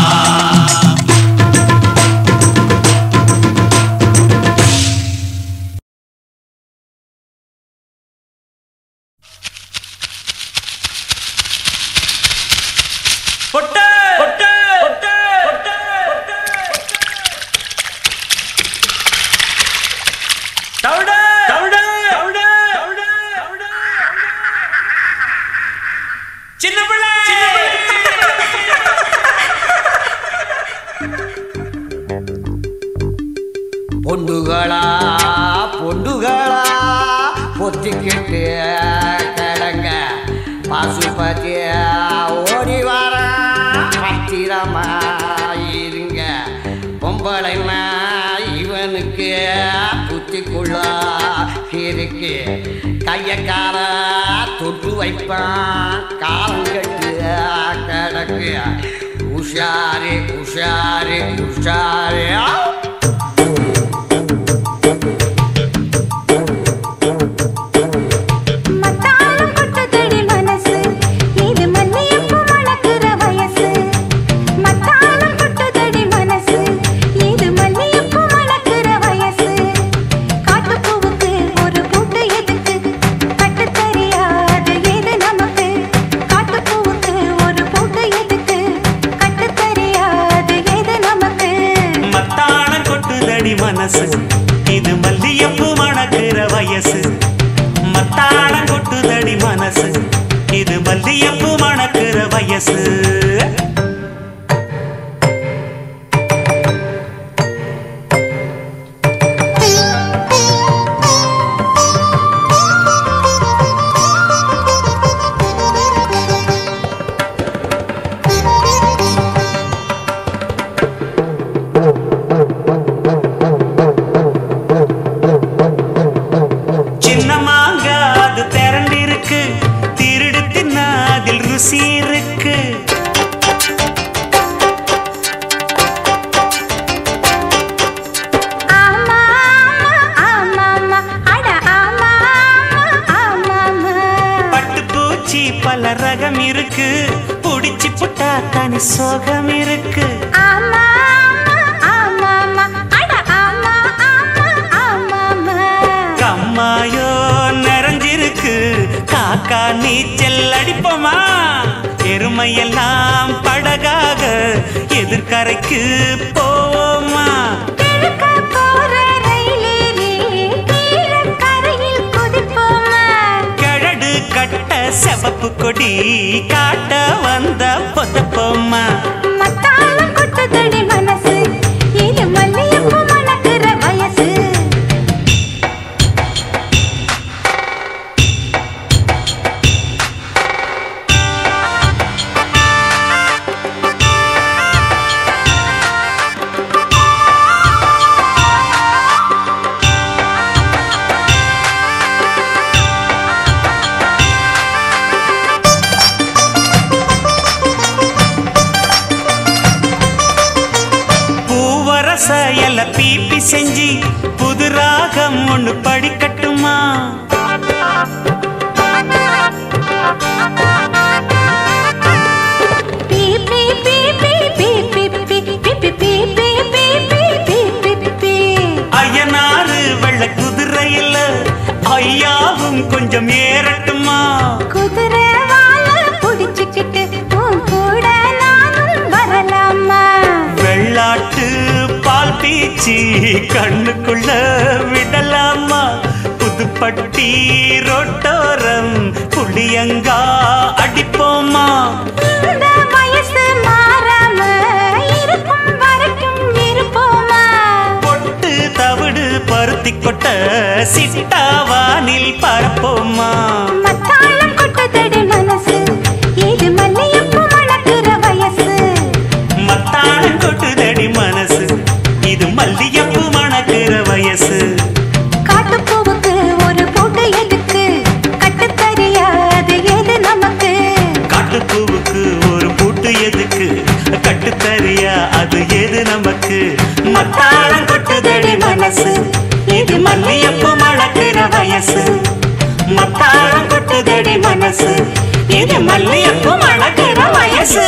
சின்ன பிள்ளை பொண்டுகளா பொண்டுகளா பொத்திக்கிட்டு கிடங்க பசுபதி ஓடி வர பத்திரமா இருங்க பொம்பளைனா இவனுக்கு புத்திக்குள்ள இருக்கு கைய கால தொட்டு வைப்பான் காலம் கட்டு கிடக்கு உஷாரு உஷாரு உஷாரு மத்தாளம் கொட்டதடி மனசு இது மல்லியப்பூ மணக்கிற வயசு மத்தாளம் கொட்டதடி மனசு இது மல்லியப்பூ மணக்கிற வயசு காட்டுப்பூவுக்கு ஒரு பூட்டு எதுக்கு கட்டு தெரியாது எது நமக்கு காட்டுப்பூவுக்கு ஒரு பூட்டு எதுக்கு கட்டு தெரியாது எது நமக்கு மத்தான மனசு இது மல்லியப்பு மணக்கிற வயசு சின்ன மாங்கா அது திரண்டிருக்கு திருடு தின்னா அதில் ருசி இருக்கு ஆமா ஆமா ஆமா அட ஆமா ஆமா ஆமா பட்டு பூச்சி பல ரகம் இருக்கு புடிச்சு புட்டா தனி சோகம் இருக்கு ஆமா ஆமா ஆமா அட ஆமா ஆமா ஆமா கம்மாயோ நிறைஞ்சிருக்கு காக்கா நீச்சல் அடிப்போமா எருமையெல்லாம் படகாக எதிர்கரைக்கு போவோமா கிழக்க போற ரயிலேறி கீழே கரையில் குதிப்போமா கழடு கட்ட செவப்பு கொடி காட்ட வந்த பொதப்போமா மத்தாளம் கொட்டுதடி மனசு இது மல்லியப்பு மணக்கிற வயசு பூவரச எல பீப்பி செஞ்சு புது ராகம் ஒண்ணு படிக்கட்டுமா பீ பீ பீ பீ பீ பீ பீ பீ பீ பீ பீ பீ பீ பீ பீ பீ ஐயனாறு வெள்ள குதிரையில ஐயாவும் கொஞ்சம் ஏறட்டுமா குதிரை வாழ புடிச்சுக்கிட்டு உன் கூட நானும் வரலாமா வெள்ளாட்டு பால் பீச்சி கண்ணுக்குள்ள விடலாமா புதுப்பட்டி ரோட்டோரம் புளியங்கா அடிப்போமா இந்த வயசு மாறாம இருக்கும் வரைக்கும் இருப்போமா பொட்டு தவிடு பருத்தி கொட்ட சிட்டாவானில் பரப்போமா மத்தாளம் கொட்டுதடி மனசு இது மல்லியப்பு மணக்கிற வயசு மத்தாளம் கொட்டுதடி மனசு இது மல்லியப்பு மணக்கிற வயசு காட்டுப்பூவுக்கு ஒரு போட்டு எதுக்கு கட்டுத்தறியாது எது நமக்கு காட்டுப்பூவுக்கு ஒரு பூட்டு எதுக்கு கட்டுத்தறியா அது எது நமக்கு மத்தாளம் கொட்டுதடி மனசு இது மல்லியப்பு மணக்கிற வயசு மத்தாளம் கொட்டுதடி மனசு இது மல்லியப்பு மணக்கிற வயசு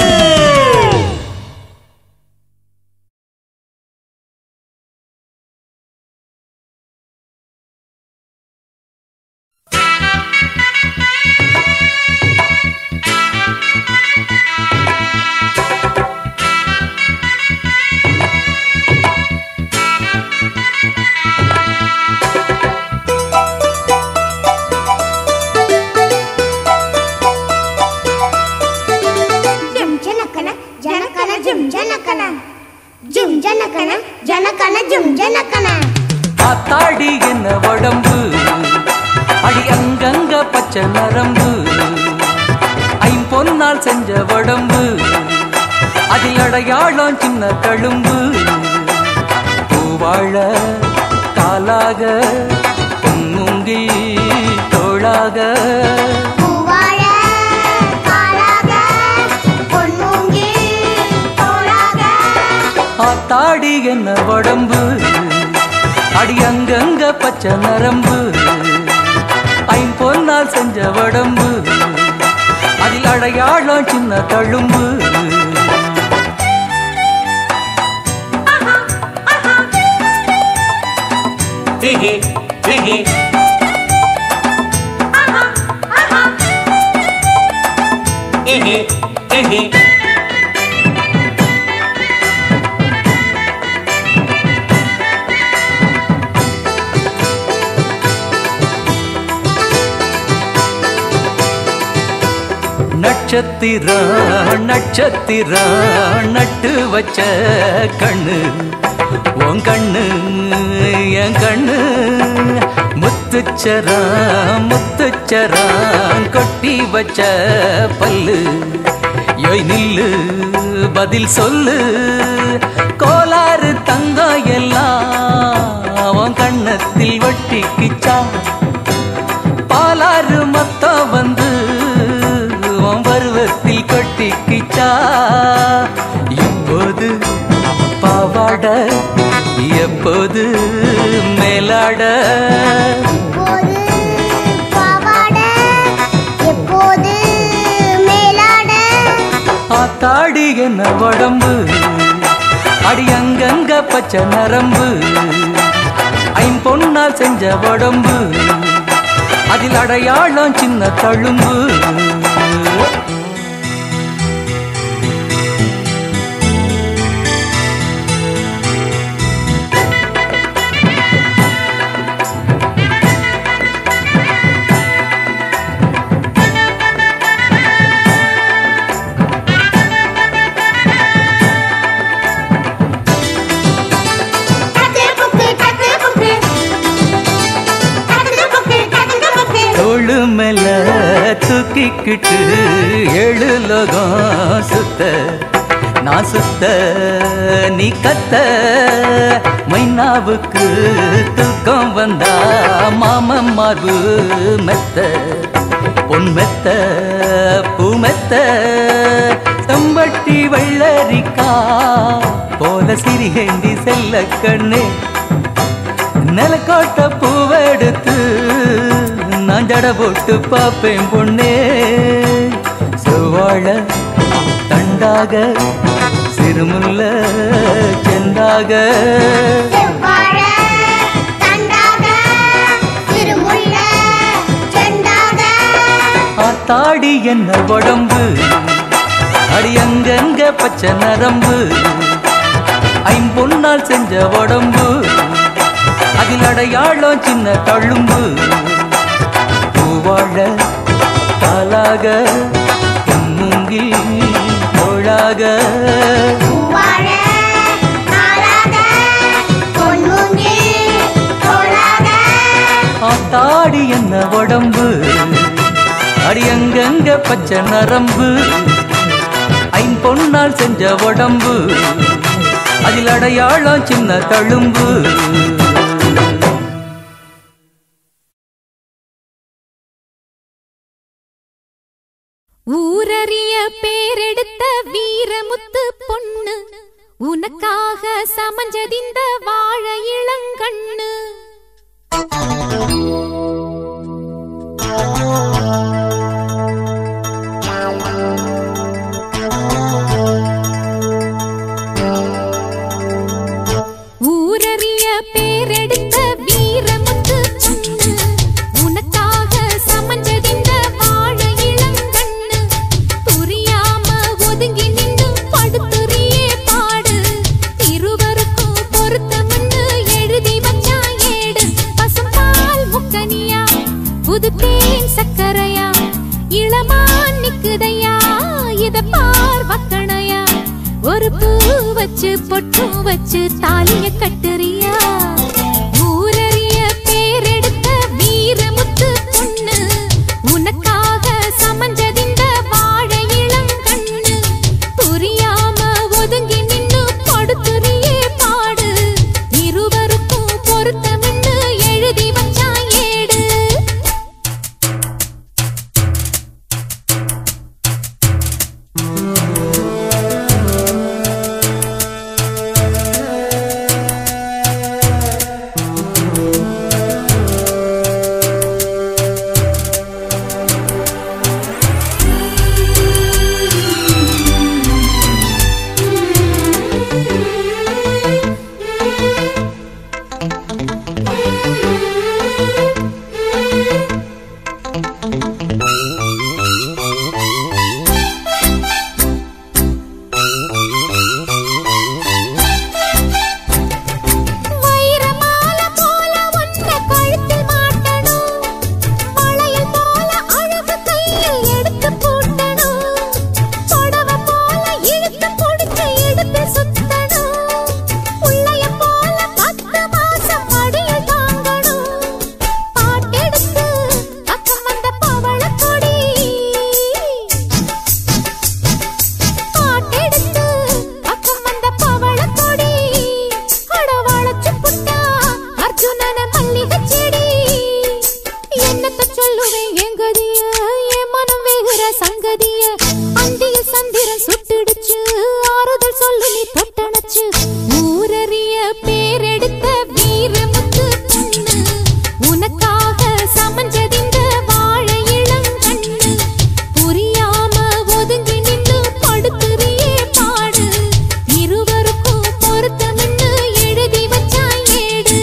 ஜும் ஜனக்கன ஜனக்கன ஜும் ஜனக்கன ஜும் ஜனக்கன ஜனக்கன ஜும் ஜனக்கன ஆத்தாடி என்ன உடம்பு அடி அங்கங்க பச்சை நரம்பு ஐம்பொன்னால் செஞ்ச உடம்பு அதில் அடையாளம் சின்ன தழும்பு பூவாழ காலாக பொன்முங்கி தோளாக பூவாழ காலாக பொன்மூங்கி தோளாக ஆத்தாடி என்ன உடம்பு அடி அங்கங்க பச்சை நரம்பு ஐம்பொன்னால் செஞ்ச உடம்பு அதில் அடையாளம் சின்ன தழும்பு நட்சத்திரம் நட்சத்திரம் நட்டு வச்ச கண்ணு உன் கண்ணு என் கண்ணு முத்துச்சரம் முத்துச்சரம் கொட்டி வச்ச பல்லு யோய் நில்லு பதில் சொல்லு கோளாறு தங்கம் எல்லாம் அவன் கண்ணத்தில் வட்டிக்குச்சா பாலாறு மொத்தம் வந்து உன் பருவத்தில் கொட்டிக்குச்சா இப்போது பாவாட எப்போது மேலாட எப்போது பாவாட எப்போது மேலாட ஆத்தாடி என்ன உடம்பு அடி அங்கங்க பச்சை நரம்பு ஐம்பொன்னால் செஞ்ச உடம்பு அதில் அடையாளம் சின்ன தழும்பு டக்கு புக்கு டக்கு புக்கு டக்கு புக்கு டக்கு புக்கு தோளு மேல தூக்கிக்கிட்டு ஏழு லோகம் சுத்த நான் சுத்த நீ கத்த மைனாவுக்கு தூக்கம் வந்தா மாமன் மார்பு மெத்த பொன் மெத்த பூ மெத்த செம்பட்டி வெள்ளரிக்கா போல சிறிகேந்தி செல்ல கண்ணே நிலக்கோட்ட பூவெடுத்து நான் ஜட போட்டு பாப்பேன் பொண்ணே செவ்வாழ தண்டாக சிறுமுல்ல செந்தாக செவ்வாழ தண்டாக திருமுள்ள செண்டாக ஆத்தாடி என்ன உடம்பு அடி அங்கங்க பச்சை நரம்பு ஐம்பொன்னால் செஞ்ச உடம்பு அதில் அடையாளம் சின்ன தழும்பு பூவாழ காலாக பொன்முங்கில் தோழாக பூவாழ நாளாக பொன்மூங்கில் தோளாக ஆத்தாடி என்ன உடம்பு அடி அங்கங்க பச்சை நரம்பு ஐம்பொன்னால் செஞ்ச உடம்பு அதில் அடையாளம் சின்ன தழும்பு ஊரறிய பேரெடுத்த வீரமுத்து பொண்ணு உனக்காக சமஞ்சதிந்த வாழ இளங்கண்ணு ஊரறிய பேரெடுத்த வீரமுத்து பொண்ணு உனக்காக சமஞ்சதிந்த வாழ இளங்கண்ணு புரியாம ஒதுங்கி நின்னு படுத்துறியே பாடு இருவருக்கும் பொருத்தம்னு எழுதி வச்சா ஏடு பசும்பால் முக்கனியா புது தேன் சக்கரையா இளமான் நிக்குதையா இத பார் வக்கணையா ஒரு பூ வச்சு பொட்டு வச்சு தாலிய கட்டுறியா ஊரறிய பேரெடுத்த வீரமுத்து பொண்ணு உனக்காக சமஞ்சதிந்த வாழ இளங்கண்ணு புரியாம ஒதுங்கி நின்னு படுத்துறியே பாடு இருவருக்கும் பொருத்தம்னு எழுதி வச்சா ஏடு சொல்லுவேன் எங்கதிய என் மனம் வேகுற சங்கதிய அந்திய சந்திரன் சுட்டுடுச்சு ஆறுதல் சொல்லு நீ தொட்டணச்சு ஊரறிய பேரெடுத்த வீரமுத்து பொண்ணு உனக்காக சமஞ்சதிந்த வாழ இளங்கண்ணு புரியாம ஒதுங்கி நின்னு படுத்துறியே பாடு இருவருக்கும் பொருத்தம்னு எழுதி வச்சா ஏடு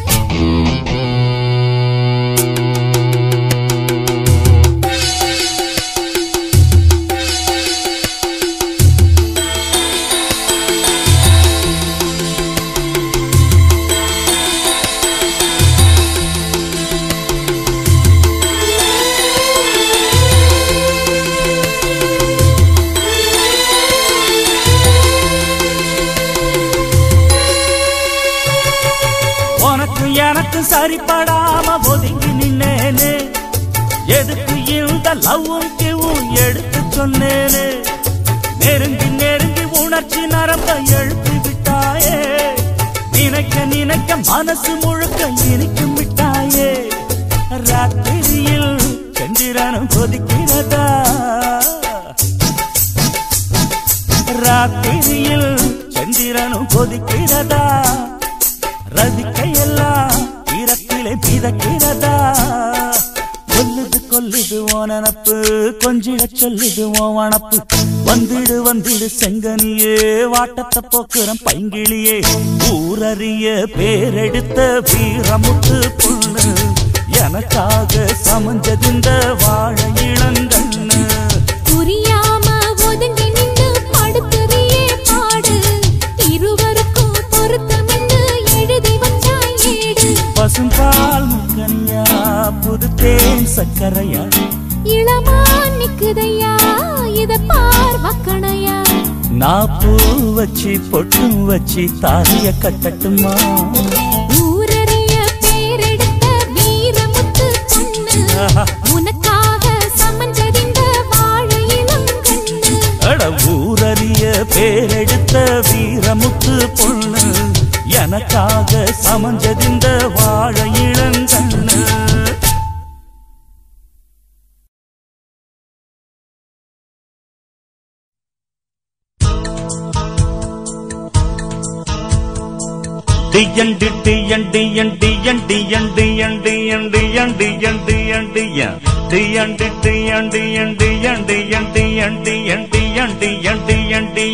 உனக்கு எனக்கு சரிப்படாம ஒதுங்கி நின்னேனே எதுக்கு இந்த லவ்வும் கிவும் எடுத்து சொன்னேனே நெருங்கி நெருங்கி உணர்ச்சி நரம்ப எழுப்பி விட்டாயே நினைக்க நினைக்க மனசு முழுக்க இனிக்கும் விட்டாயே ராத்திரியில் சந்திரனும் கொதிக்கிறதா ராத்திரியில் சந்திரனும் கொதிக்கிறதா ரதிக்கையெல்லாம் ஈரத்திலே மிதக்கிறதா கொல்லுது கொல்லுது ஓ நினப்பு கொஞ்சிட சொல்லுது ஓ வனப்பு வந்திடு வந்திடு செங்கனியே வாட்டத்தை போக்குறம் பைங்கிளியே ஊரறிய பேரெடுத்த வீரமுத்து பொண்ணு எனக்காக சமஞ்சதிந்த வாழ இளங்கண்ணு புரியாம ஒதுங்கி நின்னு படுத்துறியே பாடு இருவருக்கும் பொருத்தம்னு எழுதி வச்சா ஏடு பசும்பால் முக்கனியா புது தேன் சக்கரையா இளமா நிக்குதையா இத பார் வக்கணையா நான் பூ வச்சு பொட்டும் வச்சு தாலிய கட்டட்டுமா ஊரறிய பேரெடுத்த வீரமுத்து பொண்ணு உனக்காக சமஞ்சதிந்த வாழ இளங்கண்ணு அட ஊரறிய பேரெடுத்த வீரமுத்து பொண்ணு எனக்காக சமஞ்சதிந்த வாழ இளங்கண்ணு டியண்டி டியண்டி யண்டி யண்டி யண்டி யண்டி யண்டி யண்டி யண்டி யண்டி டியண்டி டியண்டி யண்டி யண்டி யண்டி யண்டி யண்டி யண்டி யண்டி யண்டி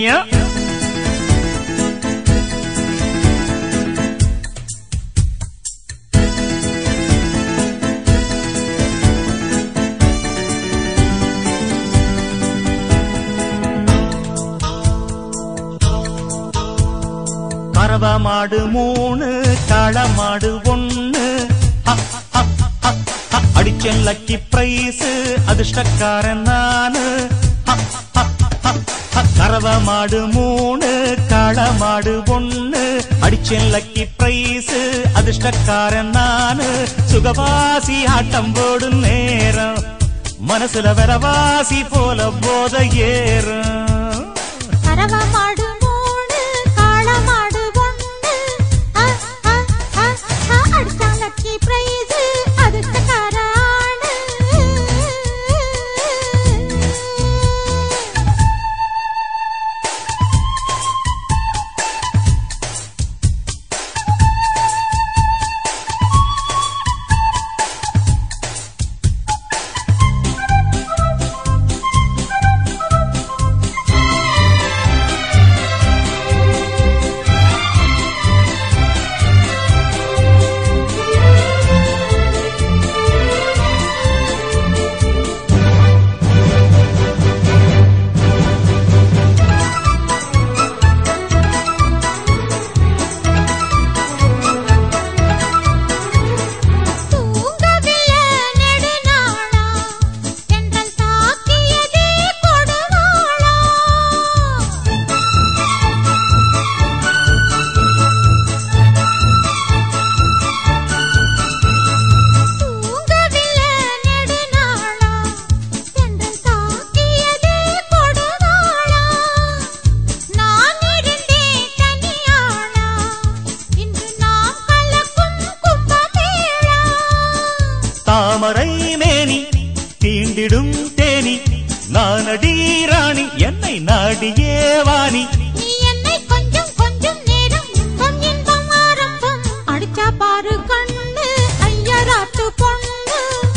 கறவ மாடு மூணு கள மாடு ஒண்ணு ஹ, ஹ, ஹ, ஹ. அடிச்சேன் லக்கி பிரைஸ் அதிர்ஷ்டக்காரன் நானு ஹ, ஹ, ஹ, ஹ. கறவ மாடு மூணு கள மாடு ஒண்ணு அடிச்சேன் லக்கி பிரைஸ் அதிர்ஷ்டக்காரன் நானு சுகவாசி ஆட்டம் போடும் நேரம் மனசுல வரவாசி போல போத ஏறும் கறவ மாடு மூணு காள மாடு ஒண்ணு அ, அ, அ, அ, அடிச்சா லக்கி பிரைஸ் அதிர்ஷ்டக்கார ஆணு ஆ சிந்திடும் தேனி நானடி ராணி என்னை நாடியே வாணி நீ என்னை கொஞ்சம் கொஞ்சம் நேரம் இன்பம் இன்பம் ஆரம்பம் அடிச்சா பாரு கண்ணு ஐயராத்து பொண்ணு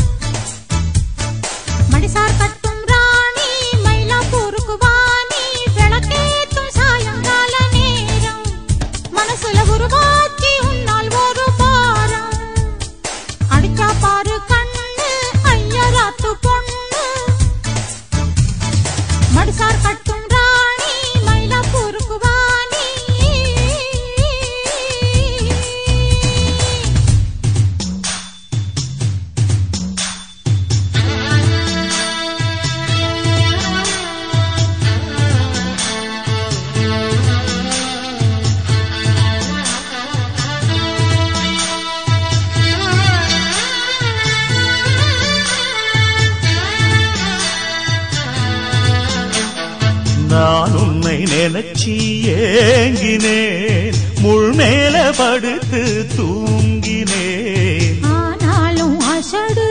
மடிசார் கட்டும் ராணி மயிலாப்பூருக்கு வாணி விளக்கேற்றும் சாயங்கால நேரம் மனசுல உருவாச்சி உன்னால் ஒரு பாரம் அடிச்சா பாரு கண்ணு ஐயராத்து பொண்ணு மடிசார் கட்டும் ராணி மயிலாப்பூருக்கு வாணி நான் உன்னை நினைச்சி ஏங்கினேன் முள் மேல படுத்து தூங்கினேன் ஆனாலும் அசடு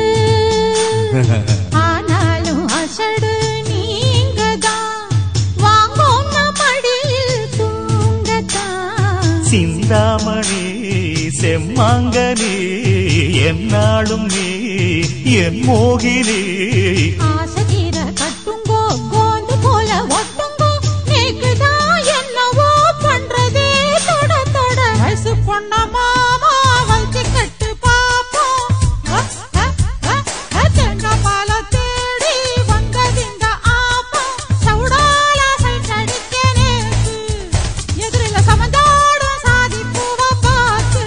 ஆனாலும் அசடு நீங்கதான் வாங்கோம் மடியில் தூங்கத்தான் சிந்தாமணி செம்மாங்கனி என்னாலும் நீ என் மோகினி ஆசைதீர கட்டுங்கோ கோந்து போல ஒட்டுங்கோ நேக்குதான் என்னவோ பண்றதே தொட தொட வயசு பொண்ண மாமா வச்சு கட்டு பாப்போம் அ, அ, அ, அ, தேங்காய் பால தேடி வந்ததிந்த ஆப்பம் சவுடால சைட் அடிக்க நேத்து எதிரில சமந்தாடும் சாதி பூவை பார்த்து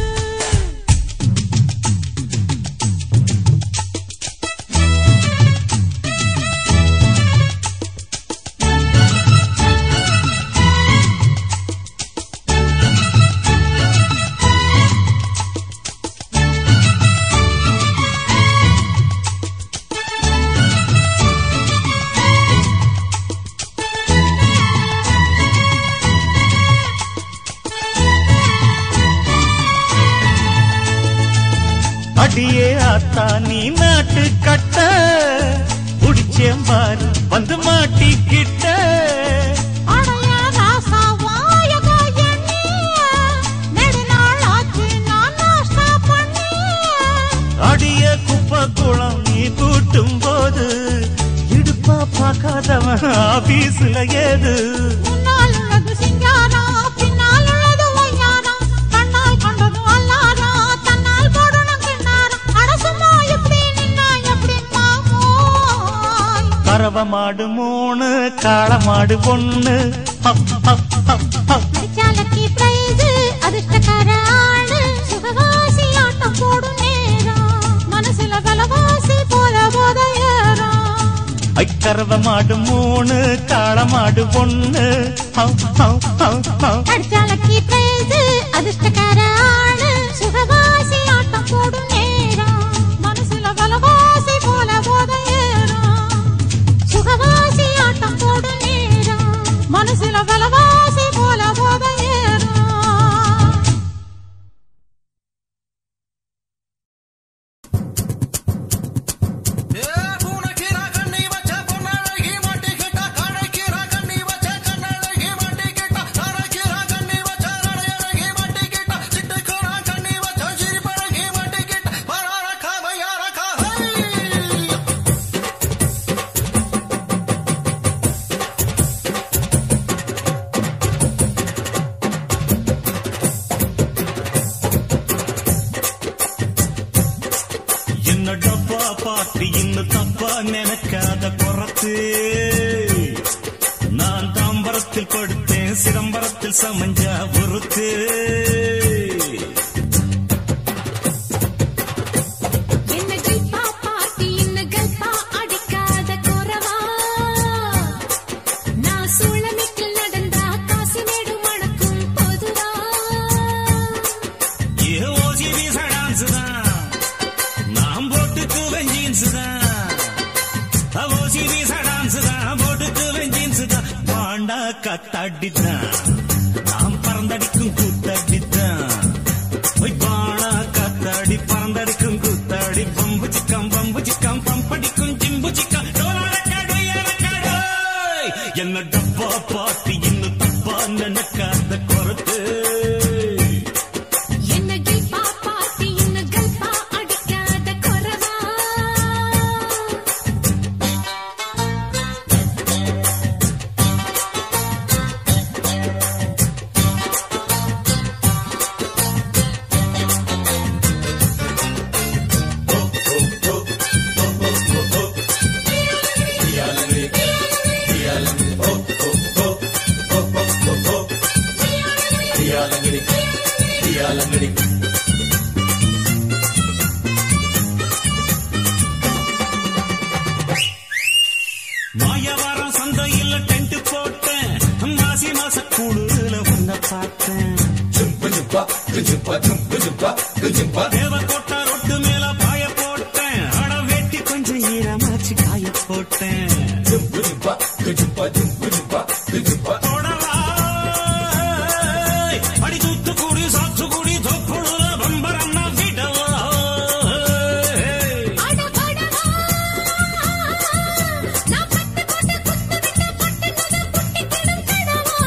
அடியே ஆத்தா நீ நாட்டு கட்ட புடிச்சேன் பாரு வந்து மாட்டிக்கிட்ட அடைய ராசா வாயக எண்ணிய நெடுநாள் ஆச்சு நான் நாஷ்டா பண்ணிய அடிய குப்பை குளம் நீ கூட்டும் போது இடுப்பா பார்க்காதவன் ஆபீஸ்ல ஏது முன்னால் உள்ளது சிங்காரம் பின்னால் உள்ளது ஒய்யாரம் கண்ணால் கண்டது அல்லாரம் தன்னால் போடணும் கிண்ணாரம் அரசுமா எப்படி நின்னா எப்படி மாமோய் கறவ மாடு மூணு காள மாடு பொண்ணு ஹப், ஹப், ஹப், ஹப். அடிச்சாலக்கி பிரைஸ் அதிர்ஷ்டக்கார ஆளு சுகவாசி ஆட்டம் போடும் நேரம் மனசுல பலவாசி போல போத ஏறும் ஐக்கறவ மாடு மூணு காள மாடு பொண்ணு ஹப், ஹப், ஹப், ஹப். அடிச்சாலக்கி பிரைஸ் அதிர்ஷ்டக்கார ஆளு சுகவாசி ஆட்டம் போடும் நேரம் மனசுல பலவாசி போல போத ஏறும் சுகவாசி ஆட்டம் போடும் நேரம் மனசுல பலவாசி போல போத ஏறும் என்ன டப்பா பாட்டு இன்னும் தப்பா நினைக்காத குறத்து நான் தாம்பரத்தில் கொடுத்தேன் சிதம்பரத்தில் சமஞ்சா பொறுத்து என்ன கல்பா பாட்டி என்ன கல்பா அடிக்காத குறவா நான் சூளமிட்டில் நடந்தா காசு மேடு மணக்கும் பொதுவா ஏ ஓசி வீச டான்ஸ் தான் நான் போட்டுக்குவேன் ஜீன்ஸ் தான் ஓசி வீச டான்ஸ் தான் போட்டுக்குவேன் ஜீன்ஸ் தான் பாண்டா கத்தாடித்தான் நாம் பறந்தடிக்கும் கூத்தடித்தான் போய் பாணா கத்தாடி பறந்தடிக்கும் கூத்தாடி பம்பு சிக்கம் பம்பு சிக்கம் பம்படிக்கும் தேவக்கோட்டை ரொட்டு மேல பாய போட்டேன் அட வெட்டி கொஞ்சம் ஈரமாச்சு காய போட்டேன் தொடவா, அடி தூத்துக்குடி சாத்துக்குடி தொப்புளுல பம்பரம்னா விடவா அட படவா நான் பட்டு போட்டு குத்து விட்ட பட்டுனத புட்டிக்கிடும் கடவா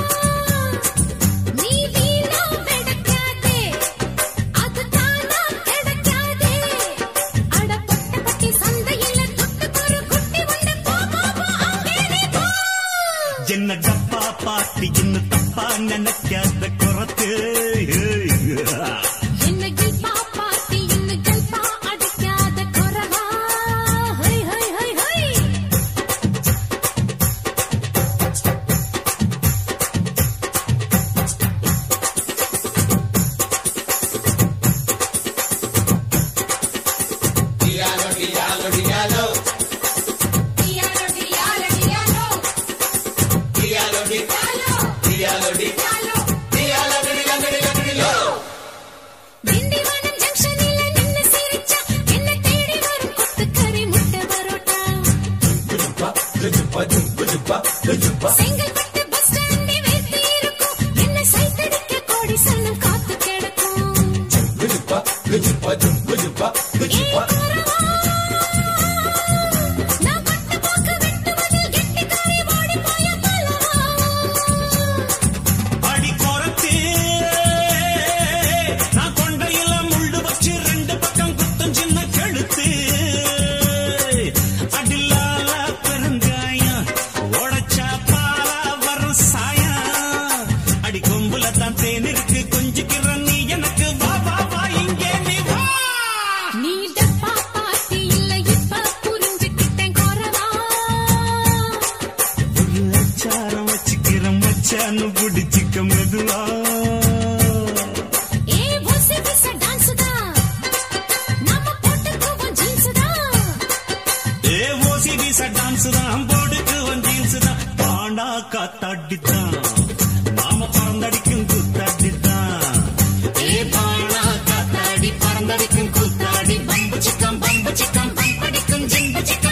நீ வீணா வெடக்காதே அது தானா கிடைக்காதே அட பொட்ட பட்டி சந்தையில தொட்டுக்கொரு குட்டி உண்டு போ போ போ அங்கே நீ போ என்ன டப்பா பாத்தி இன்னும் தப்பா நினைக்காத குறத்து என்ன கில்பா பாத்தி இன்னும் கில்பா அடிக்காத குறவா ஹை ஹை ஹை ஹை Diallo, diallo, diallo. Diallo, diallo. Diallo. Tindivanam ஜங்ஷனில நின்னு சிரிச்சா என்ன தேடி வரும் கொத்துக்கறி முட்டை பரோட்டா செங்கல்பட்டு பஸ் ஸ்டாண்டே வைத்து இருக்கும் என்ன சைத்தடிக்க கோடி சன்னம் காத்து கிடக்கும் ஏ குறவா, நான் பட்ட போக்கு வெட்டுவதில் கெட்டிக்காரி ஓடி போய பலவா அடி குறத்து நான் கொண்டையில முள்ளு வச்சு ரெண்டு பக்கம் குத்தம் சின்ன கழுத்து அடிலால பெருங்காயம் உடைச்சா பாலா வரும் சாயம் அடி கொம்புல தான் தேன் இருக்கு கொஞ்சிக்கிற நீ எனக்கு வா வா வா இங்கே நீ வா நீ டப்பா பாட்டி இல்ல இப்ப புரிஞ்சுக்கிட்டேன் குறவா ஒரு அச்சாரம் வச்சுக்கிற மச்சான்னு பிடிச்சிக்க மெதுவா ஏ ஓசி பிச டான்ஸ் தான் நம்ம போட்டுக்குவோம் ஜீன்ஸ் தான் ஏ ஓசி வீச டான்ஸ் தான் போடுக்கு ஒன் ஜீன்ஸ் தான் பாண்டா காத்தாடித்தான் நாம பறந்தடிக்கும் கூத்தாடித்தான் ஏ பாண்டா காத்தாடி பறந்தடிக்கும் கூத்தாடி பம்பு சிக்கம் பம்பு சிக்கம் பம்படிக்கும் ஜிம்பு சிக்கம்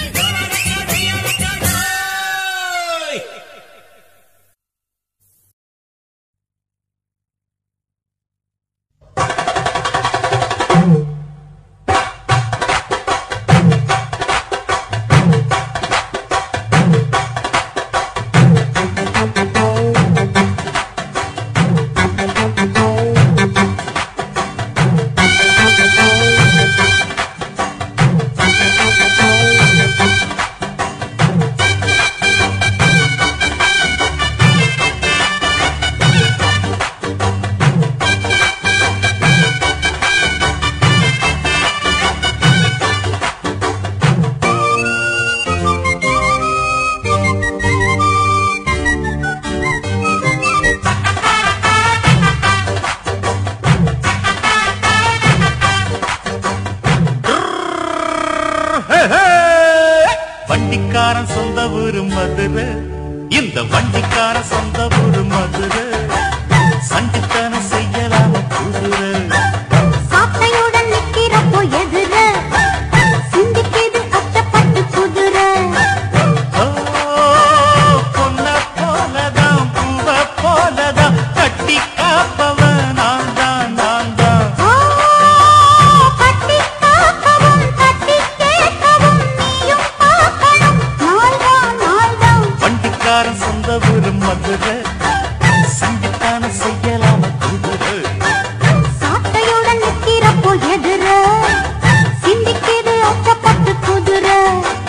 வண்டிக்காரன் சொந்த ஊரு மதுரை இந்த வண்டிக்காரன் சொந்த ஊரு மதுரை சண்டித்தனம் செய்யலாம குதிரை சாட்டையுடன் நிக்கிறப்போ எதிர சிந்திக்கிது அச்சப்பட்டு குதிரை ஓ, பொன்ன போலதான் பூவ போலதான் கட்டி காப்பவன் நான் தான் நான் தான் ஓ கட்டி காக்கவும் கட்டி கேட்கவும் நீயும் பார்க்கணும் நாள்தான் நாள்தான் வண்டிக்காரன் சொந்த ஊரு மதுரை சண்டித்தனம் செய்யலாம குதிரை சாட்டையுடன் நிக்கிறப்போ எதிர சிந்திக்கிது அச்சப்பட்டு குதிரை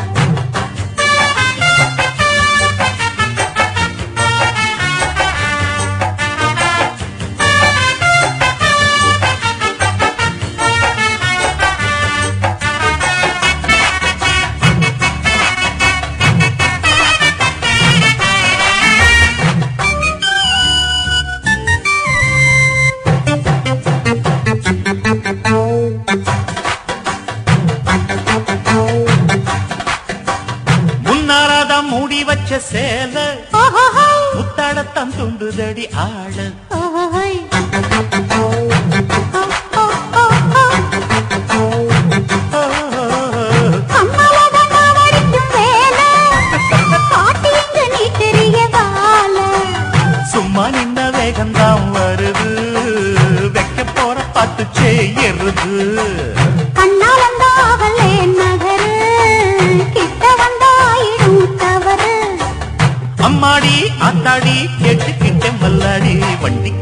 முன்னாராதான் மூடி வச்ச சேல ஓஹோஹோ முத்தாடத்தான் துண்டுதடி ஆள ஓஹோஹோய்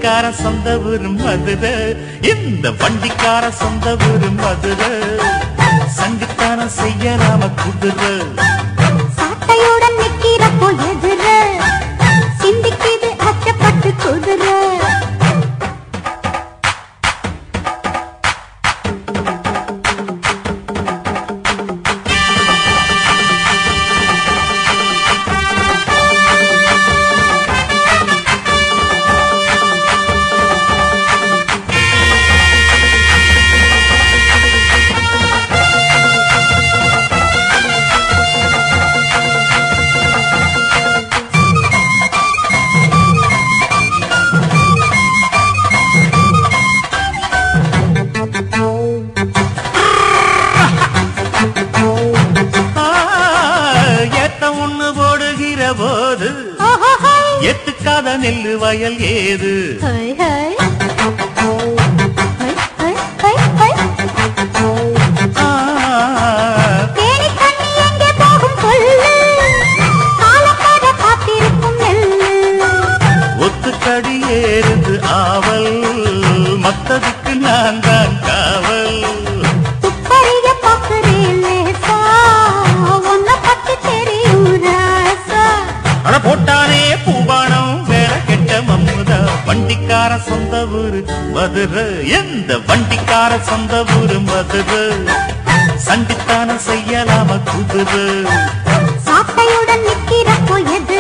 வண்டிக்கார சொந்த ஊரு மதுரை இந்த வண்டிக்கார சொந்த ஊரு மதுரை சண்டித்தானம் செய்யலாம குதிரை சாட்டையுடன் நிக்கிறப்போ எதிர சிந்திக்குது அச்சப்பட்டு குதிரை ஆ, ஏத்த ஒண்ணு போடுகிற போது எத்துக்காத நெல்லு வயல் ஏது ஹை ஹை ஹை ஹை ஹை ஆ, தேனி தண்ணி எங்கே போகும் சொல்லு காலக்காக காத்திருக்கும் நெல்லு ஒத்துக்கடி ஏறுது ஆவல் மத்ததுக்கு நான் தான் காவல் துப்பறிய பார்க்கிறேன் லேசா உன்னை பத்தி தெரியும் ராசா அட போட்டானே பூபானம் வேற கெட்ட மம்முதா வண்டிக்கார சொந்த ஊரு மதுரை எந்த வண்டிக்கார சொந்த ஊரு மதுரை சண்டித்தானம் செய்யலாம குதிரை சாட்டையுடன் நிக்கிறப்போ எதிர